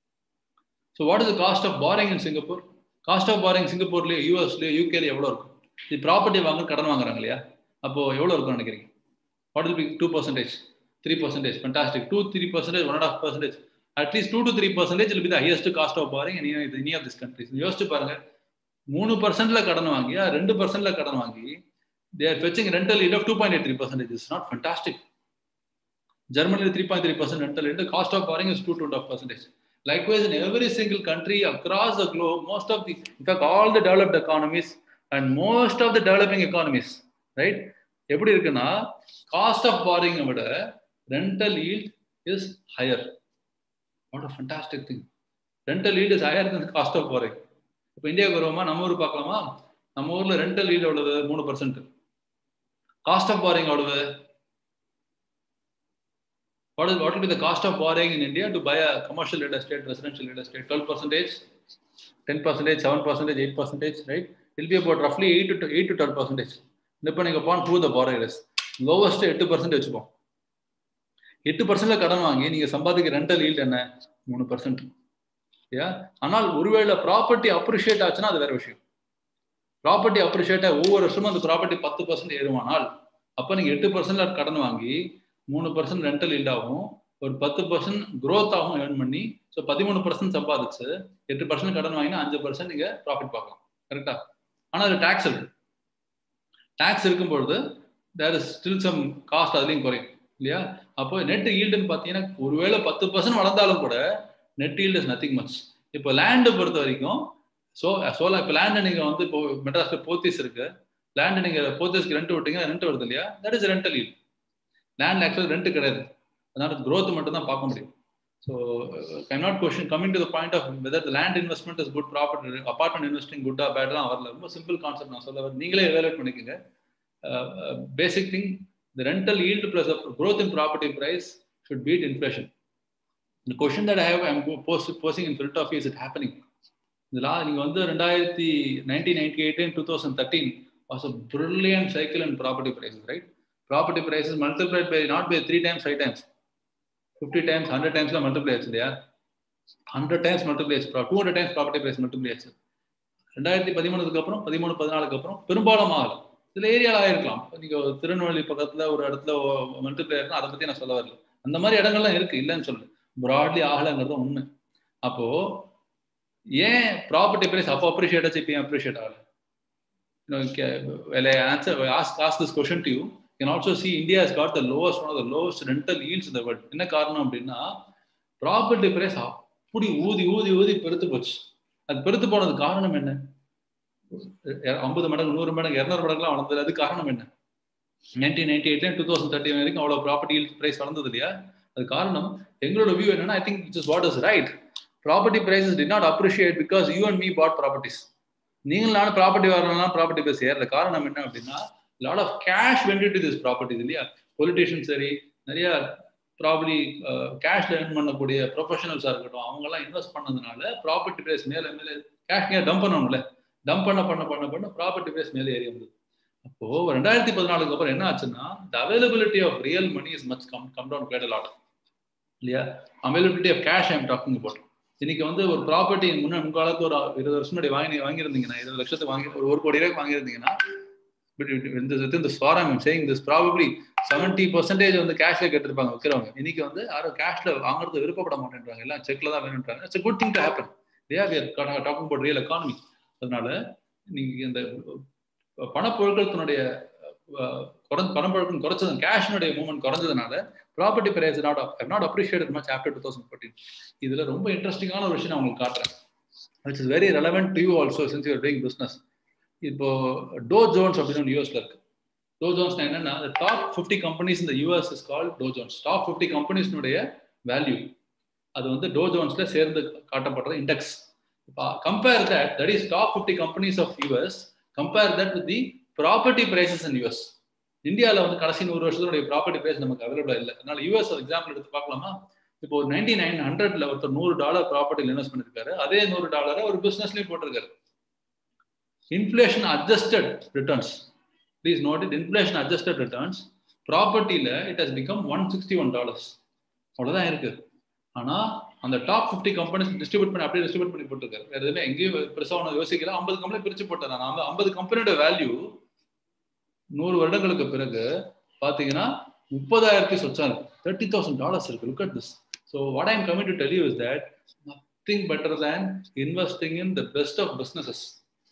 Speaker 1: so what is the cost of borrowing in Singapore cost of borrowing சிங்கப்பூர்லயே யூஎஸ்லயே யூகேல எவ்வளோ இருக்கும் இது ப்ராப்பர்ட்டி வாங்க கடன் வாங்குறாங்க இல்லையா அப்போ எவ்வளோ இருக்கும்னு நினைக்கிறீங்க what will be two percentage three percentage fantastic two three percentage one and half percentage at least two to three percentage will be the highest cost of borrowing இனி இனி ஆஃப் திஸ் கண்ட்ரிஸ் யோசிச்சு பாருங்க மூணு பர்சன்ட்ல கடன் வாங்கி ரெண்டு பர்சன்ட்ல கடன் வாங்கி they are fetching rental yield of 2.83 percent. It's not fantastic. Germany 3.3 percent rental yield. The cost of borrowing is 2.2 percentage. Likewise, in every single country across the globe, most of the, in fact, all the developed economies and most of the developing economies, right? எப்படி இருக்குன்னா cost of borrowing விட rental yield is higher what a fantastic thing rental yield is higher than cost of borrowing இப்போ இந்தியாவுக்கு வருவோமா நம்ம ஊர் பார்க்கலாமா நம்ம ஊர்ல ரெண்டல் ஈல்ட் எவ்வளவு மூணு பர்சன்ட் காஸ்ட் ஆஃப் பாரிங் எவ்வளவு what is what will be the cost of borrowing in India to buy a commercial real estate, residential real estate? 12 percentage, 10 percentage, 7 percentage, 8 percentage, right? It will be about roughly 8 to 8 to 12 percentage, depending upon who the borrower is. Lowest 8 percent வச்சுப்போம் எட்டு பர்சன்ட்ல கடன் வாங்கி நீங்க சம்பாதிக்க rental yield என்ன மூணு percent ஏ ஆனால் ஒருவேளை ப்ராப்பர்ட்டி அப்ரிஷியேட் ஆச்சுன்னா அது வேற விஷயம் ப்ராப்பர்ட்டி அப்ரிஷியேட் ஒவ்வொரு வருஷமும் அந்த ப்ராப்பர்ட்டி பத்து பர்சன்ட் ஏறுமானால் அப்போ நீங்க எட்டு பர்சன்ட்ல கடன் வாங்கி மூணு பர்சன்ட் ரெண்டல் ஈல்ட் ஆகும் ஒரு பத்து பர்சன்ட் க்ரோத் ஆகும் ஏர்ன் பண்ணி ஸோ பதிமூணு பர்சன்ட் சம்பாதிச்சு எட்டு பர்சன்ட் கடன் வாங்கினா அஞ்சு பர்சன்ட் நீங்க ப்ராஃபிட் பார்க்கலாம் கரெக்டா ஆனால் அது டேக்ஸ் இருக்கு டேக்ஸ் இருக்கும்பொழுது there is still some cost அதுலேயும் குறையும் இல்லையா அப்போ நெட் ஈல்டுன்னு பார்த்தீங்கன்னா ஒருவேளை பத்து பர்சன்ட் வளர்ந்தாலும் கூட net yield is nothing much இப்போ லேண்டை பொறுத்த வரைக்கும் ஸோ சோலா இப்போ லேண்டை நீங்கள் வந்து இப்போ மெட்ராஸில் போத்தீஸ் இருக்கு லேண்டை நீங்கள் போத்தீஸ்க்கு ரெண்ட் விட்டீங்க ரெண்ட் வருது இல்லையா that is rental yield land actual rent கிடையாது அதனால க்ரோத் மட்டும் தான் பார்க்க முடியும் so I not question coming to the point of whether land investment is good property apartment investing குட்டா பேட்லாம் வரல ரொம்ப சிம்பிள் கான்செப்ட் நான் சொல்ல நீங்களே எவாலுவேட் பண்ணிக்கோங்க basic thing the rental yield plus growth in property price should beat inflation இந்த question that I have I'm post posting in field of is it happening இதெல்லாம் நீங்கள் வந்து ரெண்டாயிரத்தி nineteen ninety eight two thousand thirteen was a brilliant cycle and property prices right property prices multiplied by not by three times five times fifty times hundred டைம்ஸ்ல multiply ஆச்சு இல்லையா hundred times multiply ஆச்சு two hundred times property price multiply ஆச்சு ரெண்டாயிரத்தி பதிமூணுக்கு அப்புறம் பதிமூணு பதினாலுக்கு அப்புறம் பெரும்பாலும் ஆகல சில ஏரியாவில் ஆயிருக்கலாம் நீங்க திருநெல்வேலி பக்கத்துல ஒரு இடத்துல மல்டிப்ளை ஆயிருக்கும் அதை பத்தி நான் சொல்ல வரல அந்த மாதிரி இடங்கள்லாம் இருக்கு இல்லைன்னு சொல்லு ப்ராட்லி ஆகலைங்கிறது உண்மை அப்போ ஏன் ப்ராப்பர்ட்டி ப்ரைஸ் அப்போ அப்ரிஷியேட் ஆச்சு இப்போ அப்ரிஷியேட் ஆகல well, I answer, I ask, ask this question to you. You can also see India has got the lowest, one of the lowest rental yields in the world. என்ன காரணம் அப்படின்னா property price அப்படி ஊதி ஊதி ஊதி பெருத்து போச்சு அது பெருத்து போனது காரணம் என்ன ஐம்பது மடங்கு நூறு மடங்கு இரநூறு மடங்குலாம் வளர்ந்தது அது காரணம் என்ன நைன்டீன் நைன்டி எயிட்ல டூ தௌசண்ட் தேர்ட்டி வரைக்கும் அவ்வளோ ப்ராப்பர்ட்டி பிரைஸ் வளர்ந்தது இல்லையா அது காரணம் எங்களோட வியூ என்னன்னா I think it is what is right property prices did not appreciate because you and me bought properties நீங்கள் நானும் ப்ராப்பர்ட்டி வரலாம் ப்ராப்பர்ட்டி பேச ஏறல காரணம் என்ன அப்படின்னா lot of cash went into this properties இல்லையா பொலிட்டிஷியன் சரி நிறைய ப்ராபர்லி கேஷ் ஏர்ன் பண்ணக்கூடிய ப்ரொஃபஷனல்ஸாக இருக்கட்டும் அவங்கெல்லாம் இன்வெஸ்ட் பண்ணதுனால ப்ராப்பர்ட்டி பிரைஸ் மேலே மேலே கேஷ் ஏன் டம்ப் பண்ணணும்ல டம்ப் பண்ண பண்ண பண்ண பண்ண ப்ராப்பர்ட்டி பிரைஸ் மேலே ஏறி வந்தது அப்போ ரெண்டாயிரத்தி பதினாலுக்கு அப்புறம் என்ன ஆச்சுன்னா the availability of real money is much come come down quite lot இல்லையா availability of cash I'm talking about இன்னைக்கு வந்து ஒரு ப்ராப்பர்ட்டி முன்ன முன்காலத்து ஒரு இருபது வருஷம் முன்னாடி வாங்கி வாங்கியிருந்தீங்கன்னா இருபது லட்சத்துக்கு வாங்கி ஒரு ஒரு கோடி ரூபாய்க்கு வாங்கியிருந்தீங்கன்னா பட் இந்த இந்த forum saying this probably seventy percentage வந்து கேஷ்ல கேட்டிருப்பாங்க வைக்கிறவங்க இன்னைக்கு வந்து யாரும் கேஷ்ல வாங்குறது விருப்பப்பட மாட்டேன்றாங்க எல்லாம் செக்ல தான் வேணுன்றாங்க it's good thing to happen இல்லையா டாக்கிங் அபவுட் ரியல் எக்கானமி அதனால நீங்க இந்த பணப்பொருட்களத்தினுடைய குறைஞ்ச பணப்பொருட்கள் குறைச்சது கேஷ்னுடைய மூவ்மெண்ட் குறைஞ்சதுனால property price not not appreciate much after two thousand fourteen இதுல ரொம்ப இன்ட்ரெஸ்டிங்கான ஒரு விஷயம் நான் உங்களுக்கு காட்டுறேன் which is very relevant to you also since you're doing business இப்போ டோ ஜோன்ஸ் அப்படின்னு யூஎஸ்ல இருக்கு டோ ஜோன்ஸ் என்னன்னா டாப் ஃபிஃப்டி கம்பெனிஸ் இந்த US is call to Jones top fifty கம்பெனிஸ்னுடைய வேல்யூ அது வந்து டோ ஜோன்ஸ்ல சேர்ந்து காட்டப்படுற index compare that that is top fifty companies of US compare that with the property prices in US இந்தியாவில் வந்து கடைசி நூறு வருஷத்துடைய ப்ராப்பர்ட்டி பிரைஸ் நமக்கு அவைலபிளா இல்லை அதனால யூஎஸ் எக்ஸாம்பிள் எடுத்து பார்க்கலாமா இப்போ ஒரு நைன்டி நைன் ஹண்ட்ரட்ல ஒருத்தர் நூறு டாலர் ப்ராப்பர்ட்டியில் இன்வெஸ்ட் பண்ணிருக்காரு அதே நூறு டாலரை ஒரு பிசினஸ்லயும் போட்டிருக்காரு inflation adjusted returns please note it inflation adjusted returns ப்ராப்பர்ட்டியில it has become one sixty one dollars அவ்வளோதான் இருக்கு ஆனா அந்த டாப் ஃபிஃப்டி கம்பெனிஸ் டிஸ்ட்ரிபியூட் பண்ணி அப்படியே டிஸ்ட்ரிபியூட் பண்ணி போட்டுருக்காரு வேற எதுவுமே எங்கேயும் பெருசாக ஒன்று யோசிக்கல ஐம்பது கம்பெனி பிரிச்சு போட்டேன் நான் அந்த ஐம்பது கம்பெனியோட வேல்யூ நூறு வருடங்களுக்கு பிறகு பார்த்தீங்கன்னா முப்பதாயிரத்தி சொச்சம் இருக்கு தேர்ட்டி தௌசண்ட் டாலர்ஸ் இருக்கு look at this so what I'm coming to tell you is that nothing better than investing in the best of businesses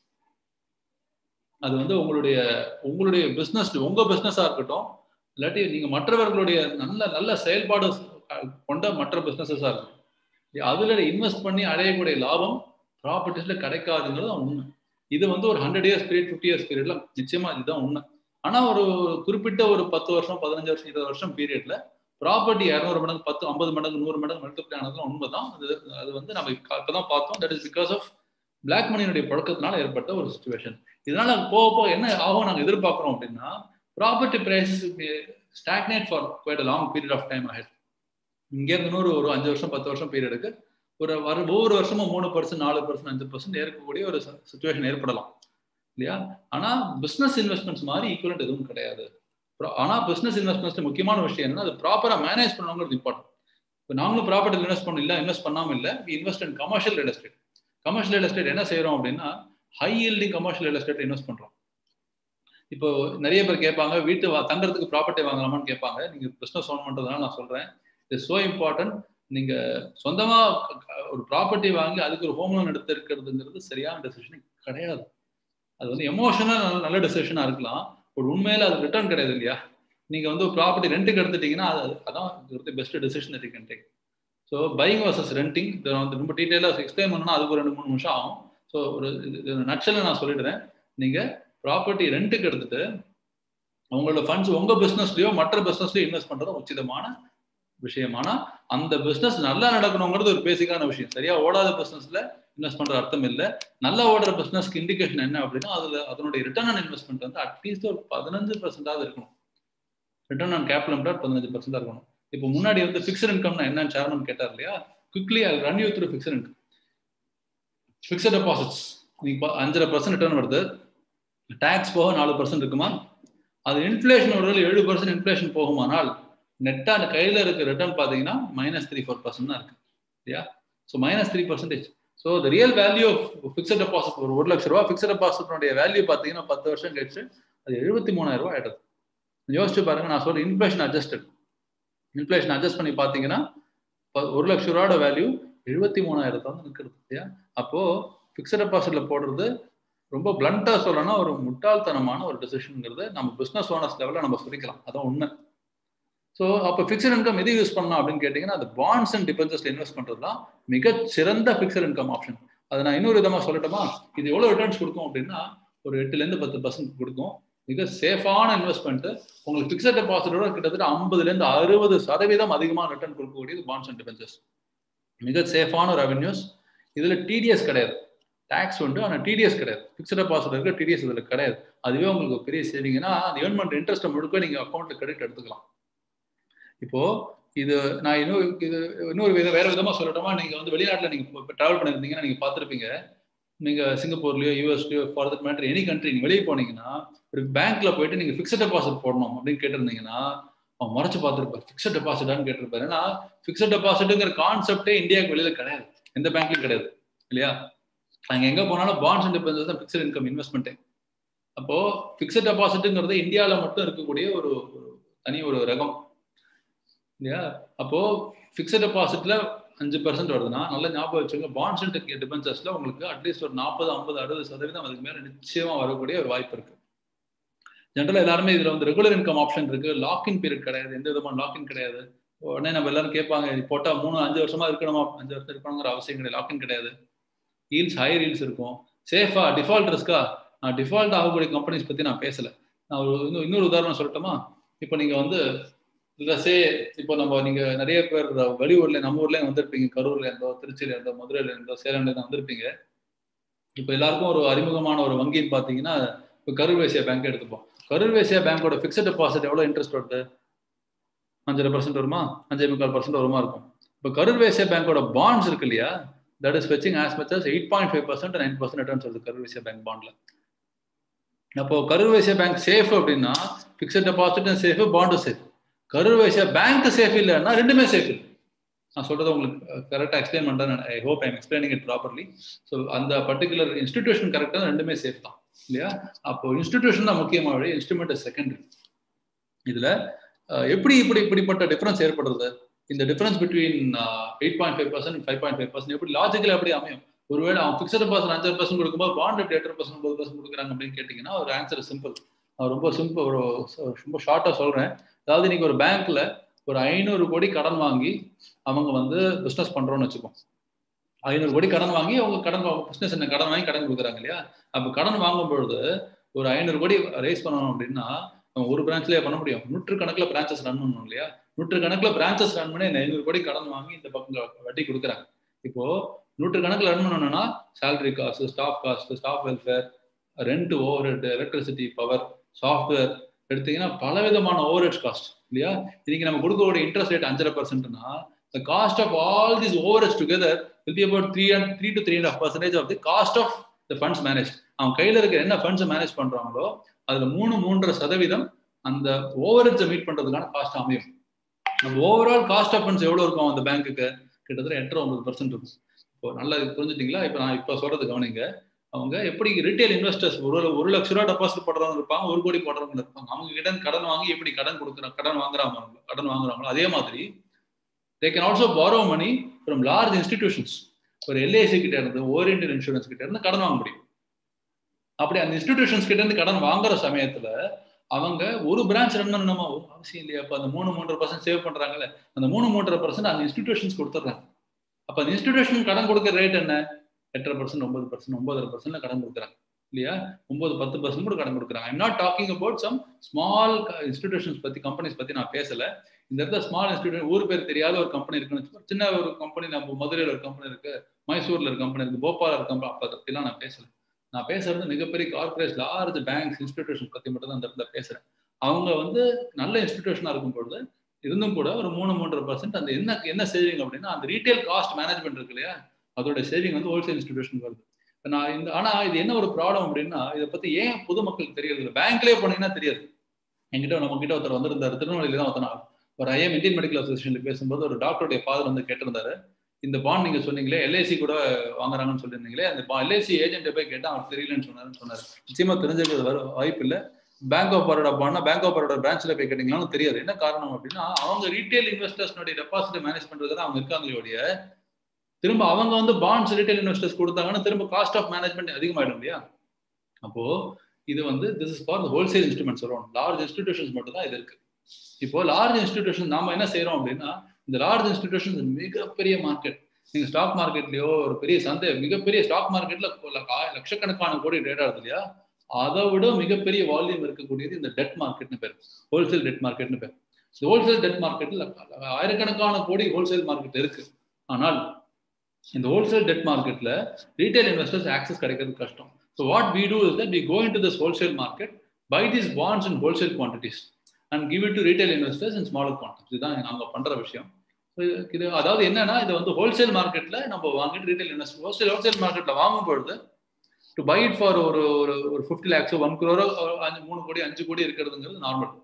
Speaker 1: அது வந்து உங்களுடைய உங்களுடைய பிஸ்னஸ் உங்க பிஸ்னஸா இருக்கட்டும் இல்லாட்டி நீங்க மற்றவர்களுடைய நல்ல நல்ல செயல்பாடு கொண்ட மற்ற பிஸ்னஸஸா இருக்கும் அதுல இன்வெஸ்ட் பண்ணி அடையக்கூடிய லாபம் ப்ராப்பர்ட்டிஸ்ல கிடைக்காதுங்கிறது உண்மை இது வந்து ஒரு hundred years period fifty years பீரியட்ல நிச்சயமா இதுதான் உண்மை ஆனா ஒரு குறிப்பிட்ட ஒரு பத்து வருஷம் பதினஞ்சு வருஷம் இருபது வருஷம் பீரியட்ல ப்ராப்பர்ட்டி இரநூறு மடங்கு பத்து ஐம்பது மடங்கு நூறு மடங்கு மல்டிப்ளை ஆனதுலாம் உண்மைதான் அது அது வந்து நம்ம இப்பதான் பார்த்தோம் that is because of black மணியினுடைய பழக்கத்தினால ஏற்பட்ட ஒரு சுச்சுவேஷன் இதனால போக போக என்ன ஆகும் நாங்கள் எதிர்பார்க்குறோம் அப்படின்னா property price stagnate for quite a long period of time ஆகிடும் இங்கேருந்து நூறு ஒரு அஞ்சு வருஷம் பத்து வருஷம் பீரியடுக்கு ஒரு வர ஒவ்வொரு வருஷமும் மூணு பர்சன்ட் நாலு பர்சன்ட் அஞ்சு பர்சன்ட் ஏற்கக்கூடிய ஒரு சுச்சுவேஷன் ஏற்படலாம் இல்லையா ஆனா பிசினஸ் இன்வெஸ்ட்மெண்ட்ஸ் மாதிரி ஈக்குவலண்ட் எதுவும் கிடையாது ஆனா பிசினஸ் இன்வெஸ்ட்மெண்ட்ஸ் முக்கியமான விஷயம் என்னன்னா அது ப்ராப்பரா மேனேஜ் பண்ணவங்கிறது இம்பார்ட்டன்ட் இப்போ நாங்களும் ப்ராப்பர்ட்டி இன்வெஸ்ட் பண்ண இல்லை இன்வெஸ்ட் பண்ணாம இல்லை invest in commercial real estate commercial real estate என்ன செய்யறோம் அப்படின்னா high yielding commercial real estate invest பண்றோம் இப்போ நிறைய பேர் கேட்பாங்க வீட்டு தங்குறதுக்கு ப்ராப்பர்ட்டி வாங்கலாமான்னு கேட்பாங்க நீங்க பிசினஸ் ஓன் பண்றதுனால நான் சொல்றேன் இட்ஸ் சோ இம்பார்ட்டன்ட் நீங்க சொந்தமா ஒரு ப்ராப்பர்ட்டி வாங்கி அதுக்கு ஒரு ஹோம் லோன் எடுத்து இருக்கிறதுங்கிறது சரியான டெசிஷன் கிடையாது அது வந்து எமோஷனல் நல்ல டெசிஷனா இருக்கலாம் ஒரு உண்மையில அது ரிட்டர்ன் கிடையாது இல்லையா நீங்க வந்து ஒரு ப்ராப்பர்ட்டி ரெண்ட்டுக்கு எடுத்துட்டீங்கன்னா அது அதான் best decision it can take so buying versus renting வந்து ரொம்ப டீட்டெயிலாக எக்ஸ்பிளைன் பண்ணா அதுக்கு ஒரு ரெண்டு மூணு நிமிஷம் ஆகும் ஸோ ஒரு நட்சல நான் சொல்லிடுறேன் நீங்க ப்ராப்பர்ட்டி ரெண்ட்டுக்கு எடுத்துட்டு உங்களோட ஃபண்ட்ஸ் உங்க பிசினஸ்லயோ மற்ற பிசினஸ்லயோ இன்வெஸ்ட் பண்றது உச்சிதமான விஷயம் ஆனா அந்த பிசினஸ் நல்லா நடக்கணுங்கிறது ஒரு பேசிக்கான விஷயம் சரியா ஓடாத பிசினஸ்ல இன்வெஸ்ட் பண்ற அர்த்தம் இல்லை நல்லா ஓடுற பிசினஸ்க்கு இண்டிகேஷன் என்ன அப்படின்னா அதுல அதனுடைய ரிட்டர்ன் ஆன் இன்வெஸ்ட்மெண்ட் வந்து அட்லீஸ்ட் ஒரு பதினஞ்சு பர்சன்டாவது இருக்கணும் ரிட்டர்ன் ஆன் கேபிட்டல் எம்ப்ளாய்ட் பதினஞ்சு பர்சன்டா இருக்கணும் இப்போ முன்னாடி வந்து ஃபிக்ஸட் இன்கம்னா என்னன்னு சேர்மன் கேட்டார் இல்லையா quickly I run you through fixed income fixed deposits நீங்க அஞ்சரை பர்சன்ட் ரிட்டர்ன் வருது டேக்ஸ் போக நாலு பர்சன்ட் இருக்குமா அது இன்ஃபிளேஷன் ஒரு ஏழு பர்சன்ட் இன்ஃபிளேஷன் போகுமானால் நெட்டா அந்த கையில இருக்க ரிட்டர்ன் பாத்தீங்கன்னா மைனஸ் த்ரீ ஃபோர் பர்சன்ட் தான் இருக்கு இல்லையா so minus three percentage so the real value of fixed deposit ஒரு ஒரு லட்ச ரூபா ஃபிக்ஸட் டெபாசிட்னுடைய வேல்யூ பார்த்தீங்கன்னா பத்து வருஷம் கழிச்சு அது எழுபத்தி மூணாயிரம் ரூபாய் ஆயிடுது யோசிச்சு பாருங்க நான் சொல்றேன் இன்ஃபிளேஷன் அட்ஜஸ்டட் இன்ஃபிளேஷன் அட்ஜஸ்ட் பண்ணி பார்த்தீங்கன்னா ஒரு லட்ச ரூபாயோட வேல்யூ எழுபத்தி மூணாயிரத்தை வந்து நிற்கிறது இல்லையா அப்போ ஃபிக்ஸட் டெபாசிட்ல போடுறது ரொம்ப பிளண்டா சொல்லணும்னா ஒரு முட்டாள்தனமான ஒரு டெசிஷனுங்கிறது நம்ம பிசினஸ் ஓனர்ஸ் லெவலில் நம்ம சொல்லிக்கலாம் அதான் உண்மை ஸோ அப்போ ஃபிக்ஸட் இன்கம் எது யூஸ் பண்ணலாம் அப்படின்னு கேட்டிங்கன்னா அது பாண்ட்ஸ் அண்ட் டிபென்சஸ்ல இன்வெஸ்ட் பண்ணுறது தான் மிக சிறந்த ஃபிக்ஸட் இன்கம் ஆப்ஷன் அதை நான் இன்னொரு விதமாக சொல்லட்டுமா இது எவ்வளோ ரிட்டர்ன்ஸ் கொடுக்கும் அப்படின்னா ஒரு எட்டுலேருந்து பத்து பர்சன்ட் கொடுக்கும் மிக சேஃபான இன்வெஸ்ட்மெண்ட் உங்களுக்கு ஃபிக்ஸட் டெபாசிட்டோட கிட்டத்தட்ட ஐம்பதுலேருந்து அறுபது சதவீதம் அதிகமாக ரிட்டர்ன் கொடுக்கக்கூடியது பாண்ட்ஸ் அண்ட் டிபென்சஸ் மிக சேஃபான ரெவன்யூஸ் இதில் டிடிஎஸ் கிடையாது டேக்ஸ் உண்டு ஆனால் டிடிஎஸ் கிடையாது ஃபிக்ஸட் டெபாசிட் இருக்க டிடிஎஸ் இதில் கிடையாது அதுவே உங்களுக்கு பெரிய சேவிங்னா அந்த ஏர்ன் பண்ணுற இன்ட்ரெஸ்ட்டை முழுக்க நீங்கள் அக்கௌண்ட்டில் கிரெடிட் எடுத்துக்கலாம் இப்போ இது நான் இன்னொரு இது இன்னொரு வித வேற விதமா சொல்லட்டுமா நீங்க வந்து வெளிநாட்டுல நீங்க டிராவல் பண்ணிருந்தீங்கன்னா நீங்க பார்த்துருப்பீங்க நீங்க சிங்கப்பூர்லயோ யூஎஸ்லயோ for that matter any country நீங்க வெளியே போனீங்கன்னா ஒரு பேங்க்ல போயிட்டு நீங்க ஃபிக்ஸட் டெபாசிட் போடணும் அப்படின்னு கேட்டிருந்தீங்கன்னா அவன் மறைச்சு பார்த்துருப்பாரு ஃபிக்ஸட் டெபாசிட்டான்னு கேட்டிருப்பாரு ஏன்னா ஃபிக்ஸட் டெபாசிட்டுங்கிற கான்செப்டே இந்தியாவுக்கு வெளியில கிடையாது எந்த பேங்க்லயும் கிடையாது இல்லையா அங்க எங்க போனாலும் பாண்ட்ஸ் அண்ட் டிபென்சஸ் தான் ஃபிக்ஸட் இன்கம் இன்வெஸ்ட்மெண்ட்டே அப்போ ஃபிக்ஸட் டெபாசிட்டுங்கிறது இந்தியாவில் மட்டும் இருக்கக்கூடிய ஒரு தனி ஒரு ரகம் இல்லையா அப்போ ஃபிக்ஸட் டெபாசிட்ல அஞ்சு பர்சன்ட் வருதுன்னா நல்லா ஞாபகம் வச்சுங்க பாண்ட்ஸ் அண்ட் டிபென்சர்ஸ்ல உங்களுக்கு அட்லீஸ்ட் ஒரு நாற்பது ஐம்பது அறுபது சதவீதம் அதுக்கு மேல நிச்சயமா வரக்கூடிய ஒரு வாய்ப்பு இருக்கு ஜென்ரலா எல்லாருமே இதுல வந்து ரெகுலர் இன்கம் ஆப்ஷன் இருக்கு லாக்இன் பீரியட் கிடையாது எந்த விதமான லாக்இன் கிடையாது உடனே நம்ம எல்லாரும் கேட்பாங்க போட்டா மூணு அஞ்சு வருஷமா இருக்கணுமா அஞ்சு வருஷம் இருக்கணுங்கிற அவசியம் கிடையாது லாக்இன் கிடையாது ஹீல்ஸ் ஹை ஹீல்ஸ் இருக்கும் சேஃபா டிஃபால்ட் ரிஸ்கா நான் டிஃபால்ட் ஆகக்கூடிய கம்பெனிஸ் பத்தி நான் பேசல நான் ஒரு இன்னொரு உதாரணம் சொல்லட்டுமா இப்போ நீங்க வந்து சே இப்போ நம்ம நீங்க நிறைய பேர் வெளியூர்ல நம்ம ஊர்லயும் வந்திருப்பீங்க கரூர்ல இருந்தோ திருச்சியில இருந்தோ மதுரையில இருந்தோ சேலம்ல இருந்தோ வந்திருப்பீங்க இப்போ எல்லாருக்கும் ஒரு அறிமுகமான ஒரு வங்கின்னு பாத்தீங்கன்னா இப்போ கரூர் வேசியா பேங்க் எடுத்துப்போம் கரூர் வேசியா பேங்கோட ஃபிக்ஸட் டெபாசிட் எவ்வளவு இன்ட்ரெஸ்ட் வருது அஞ்சரை பர்சன்ட் வருமா அஞ்சே முக்கால் பர்சன்ட் வருமா இருக்கும் இப்போ கரூர் வேசியா பேங்கோட பாண்ட்ஸ் இருக்கு இல்லையா that is fetching as much as eight point five percent nine percent returns வருது கரூர் வேசியா பேங்க் பாண்ட்ல அப்போ கரூர் வைசியா பேங்க் சேஃப் அப்படின்னா ஃபிக்ஸட் டெபாசிட் சேஃப் பாண்டும் safe Karur Vysya bank safe இல்லைன்னா ரெண்டுமே சேஃப் இல்லை நான் சொல்றதை உங்களுக்கு கரெக்டாக எக்ஸ்பிளைன் பண்ணுறேன் I hope I'm explaining it properly so அந்த பர்டிகுலர் இன்ஸ்டிடியூஷன் கரெக்டாக ரெண்டுமே சேஃப் தான் இல்லையா அப்போ இன்ஸ்டிடியூஷன் தான் முக்கியமாக இன்ஸ்ட்ருமெண்ட் செகண்டரி இதுல எப்படி இப்படி இப்படிப்பட்ட டிஃபரன்ஸ் ஏற்படுறது இந்த difference between eight point five percent five point five percent எப்படி லாஜிக்கல் எப்படி அமையும் ஒருவேளை அவன் ஃபிக்ஸட் பர்சன்ட் அஞ்சு பர்சன்ட் கொடுக்கும்போது பாண்ட் எப்படி எட்டு பர்சன்ட் ஒன்பது பர்சன்ட் கொடுக்குறாங்க அப்படின்னு கேட்டிங்கன்னா ஒரு ஆன்சர் சிம்பிள் ரொம்ப சிம்பிள் ஒரு ரொம்ப ஷார்ட்டாக சொல்கிறேன் அதாவது நீங்கள் ஒரு பேங்க்ல ஒரு ஐநூறு கோடி கடன் வாங்கி அவங்க வந்து பிஸ்னஸ் பண்ணுறோன்னு வச்சுக்கோம் ஐநூறு கோடி கடன் வாங்கி அவங்க கடன் பிஸ்னஸ் என்ன கடன் வாங்கி கடன் கொடுக்குறாங்க இல்லையா அப்போ கடன் வாங்கும் பொழுது ஒரு ஐநூறு கோடி ரைஸ் பண்ணணும் அப்படின்னா ஒரு பிரான்ச்லயே பண்ண முடியும் நூற்று கணக்குல பிரான்ச்சஸ் ரன் பண்ணணும் இல்லையா நூற்று கணக்குல பிரான்ச்சஸ் ரன் பண்ணி ஐநூறு கோடி கடன் வாங்கி இந்த பக்கம் வட்டி கொடுக்குறாங்க இப்போ நூற்று கணக்குல ரன் பண்ணணும்னா salary cost staff cost staff welfare rent overhead electricity power software எடுத்தீங்கன்னா பல விதமான ஓவர் ஹெட் காஸ்ட் இல்லையா இன்னைக்கு நம்ம கொடுக்கக்கூடிய இன்ட்ரெஸ்ட் ரேட் அஞ்சரை பர்சன்ட்னா the cost of all these overheads together will be about three and three to three and a half percentage of the cost of the funds managed அவன் கையில இருக்கிற என்ன funds manage பண்றாங்களோ அதுல மூணு மூன்றரை சதவீதம் அந்த ஓவரேஜை மீட் பண்றதுக்கான காஸ்ட் அமையும் அந்த ஓவரால் காஸ்ட் ஆஃப் ஃபண்ட்ஸ் எவ்வளவு இருக்கும் அந்த பேங்க்குக்கு கிட்டத்தட்ட எட்டரை ஒன்பது பர்சன்ட் இருக்கும் இப்போ நல்லா புரிஞ்சுட்டீங்களா இப்போ நான் இப்போ சொல்றது கவனிங்க அவங்க எப்படி ரீட்டைல் இன்வெஸ்டர்ஸ் ஒரு ஒரு லட்ச ரூபா டெபாசிட் போடுறவங்க இருப்பாங்க ஒரு கோடி போடுறவங்க இருப்பாங்க அவங்க கிட்ட கடன் வாங்கி எப்படி கடன் கொடுக்குறாங்க கடன் வாங்குறாங்க கடன் வாங்குறாங்களோ அதே மாதிரி they can also borrow money from large institutions ஒரு எல்ஐசி கிட்ட இருந்து ஓரியன்டல் இன்சூரன்ஸ் கிட்ட இருந்து கடன் வாங்க முடியும் அப்படி அந்த இன்ஸ்டிடியூஷன்ஸ் கிட்ட இருந்து கடன் வாங்குற சமயத்துல அவங்க ஒரு பிரான்ச் ரன் பண்ணணுமா அவசியம் இல்லையா அப்ப அந்த மூணு மூன்றரை பர்சன்ட் சேவ் பண்றாங்கல்ல அந்த மூணு மூன்றரை பர்சன்ட் அந்த இன்ஸ்டிடியூஷன்ஸ் கொடுத்துட்றாங்க அப்ப அந்த இன்ஸ்டிடியூஷன் கடன் கொடுக்குற ரேட் என்ன எட்டரை பர்சன்ட் ஒன்பது பர்சன்ட் ஒன்பதரை பர்சன்ட்ல கடன் கொடுக்குறாங்க இல்லையா ஒன்பது பத்து பர்சன்ட் கூட கடன் கொடுக்குறாங்க I'm not talking about some small institutions பத்தி கம்பெனிஸ் பத்தி நான் பேசல இந்த இடத்துல ஸ்மால் இன்ஸ்டிடியூட் ஊர் பேர் தெரியாத ஒரு கம்பெனி இருக்குன்னு சின்ன ஒரு கம்பெனி நம்ம மதுரையில் ஒரு கம்பெனி இருக்கு மைசூர்ல ஒரு கம்பெனி இருக்கு போபால் ஒரு கம்பெனி அப்ப பத்திலாம் நான் பேசல நான் பேசுறது மிகப்பெரிய கார்பரேட் லார்ஜ் பேங்க்ஸ் இன்ஸ்டிடியூஷன் பத்தி மட்டும் தான் அந்த இடத்துல பேசுறேன் அவங்க வந்து நல்ல இன்ஸ்டிடியூஷனா இருக்கும் பொழுது இருந்தும் கூட ஒரு மூணு மூன்றரை பர்சன்ட் அந்த என்ன என்ன சேவிங் அப்படின்னா அந்த ரீட்டைல் காஸ்ட் மேனேஜ்மெண்ட் இருக்கு இல்லையா அதோட சேவிங் வந்து ஹோல்சேல் இன்ஸ்டிடியூஷன் வருது நான் இந்த ஆனா இது என்ன ஒரு ப்ராப்ளம் அப்படின்னா இதை பத்தி ஏன் பொதுமக்களுக்கு தெரியறது இல்லை பேங்க்லயே போனீங்கன்னா தெரியாது என்கிட்ட நம்ம கிட்ட ஒருத்தர் வந்திருந்தாரு திருநெல்வேலி தான் ஒருத்தர் ஒரு ஐஎம் இந்தியன் மெடிக்கல் அசோசியேஷன்ல பேசும்போது ஒரு டாக்டருடைய ஃபாதர் வந்து கேட்டிருந்தாரு இந்த பாண்ட் நீங்க சொன்னீங்களே எல்ஐசி கூட வாங்குறாங்கன்னு சொல்லியிருந்தீங்களே அந்த எல்ஐசி ஏஜென்ட் போய் கேட்டா அவர் தெரியலன்னு சொன்னாருன்னு சொன்னாரு நிச்சயமா தெரிஞ்சுக்கிறது வர வாய்ப்பு இல்லை பேங்க் ஆஃப் பரோடா பாண்ட்னா பேங்க் ஆஃப் பரோடா பிரான்ச்ல போய் கேட்டீங்களான்னு தெரியாது என்ன காரணம் அப்படின்னா அவங்க ரீட்டைல் இன்வெஸ்டர்ஸ்னுடைய டெபாசிட் மேனேஜ் பண்றதுக்கு தான் அவங்க இருக்காங்களே திரும்ப அவங்க வந்து பாண்ட்ஸ் ரீட்டைல் இன்வெஸ்டர்ஸ் கொடுத்தாங்கன்னா திரும்ப காஸ்ட் ஆஃப் மேனேஜ்மெண்ட் அதிகமாயிடும் இல்லையா அப்போ இது வந்து this is for wholesale instrument சொல்லுவோம் லார்ஜ் இன்ஸ்டிடியூஷன்ஸ் மட்டும் தான் இது இருக்கு இப்போ லார்ஜ் இன்ஸ்டிடியூஷன் நாம என்ன செய்யறோம் அப்படின்னா இந்த லார்ஜ் இன்ஸ்டிடியூஷன் மிகப்பெரிய மார்க்கெட் நீங்க ஸ்டாக் மார்க்கெட்லயோ ஒரு பெரிய சந்தை மிகப்பெரிய ஸ்டாக் மார்க்கெட்ல லட்சக்கணக்கான கோடி ட்ரேட் ஆகுது இல்லையா அதை விட மிகப்பெரிய வால்யூம் இருக்கக்கூடியது இந்த டெட் மார்க்கெட்னு பேர் ஹோல்சேல் டெட் மார்க்கெட்னு பேர் இந்த ஹோல்சேல் டெட் மார்க்கெட்ல ஆயிரக்கணக்கான கோடி ஹோல்சேல் மார்க்கெட் இருக்கு ஆனால் இந்த ஹோல்சேல் டெட் மார்க்கெட்ல ரீட்டைல் இன்வெஸ்டர்ஸ் ஆக்சஸ் கிடைக்கிறது கஷ்டம் so what we do is that we go into this wholesale market buy these bonds in wholesale quantities and give it to retail investors in smaller quantity இதுதான் நாங்கள் பண்ற விஷயம் இது அதாவது என்னன்னா இது வந்து ஹோல்சேல் மார்க்கெட்ல நம்ம வாங்கிட்டு ரீட்டைல் இன்வெஸ்டர் ஹோல்சேல் ஹோல்சேல் மார்க்கெட்ல வாங்கும் பொழுது டு பை இட் ஃபார் ஒரு ஒரு ஒரு ஃபிஃப்டி லேக்ஸோ ஒன் குரோரோ அஞ்சு மூணு கோடி அஞ்சு கோடி இருக்கிறதுங்கிறது நார்மல்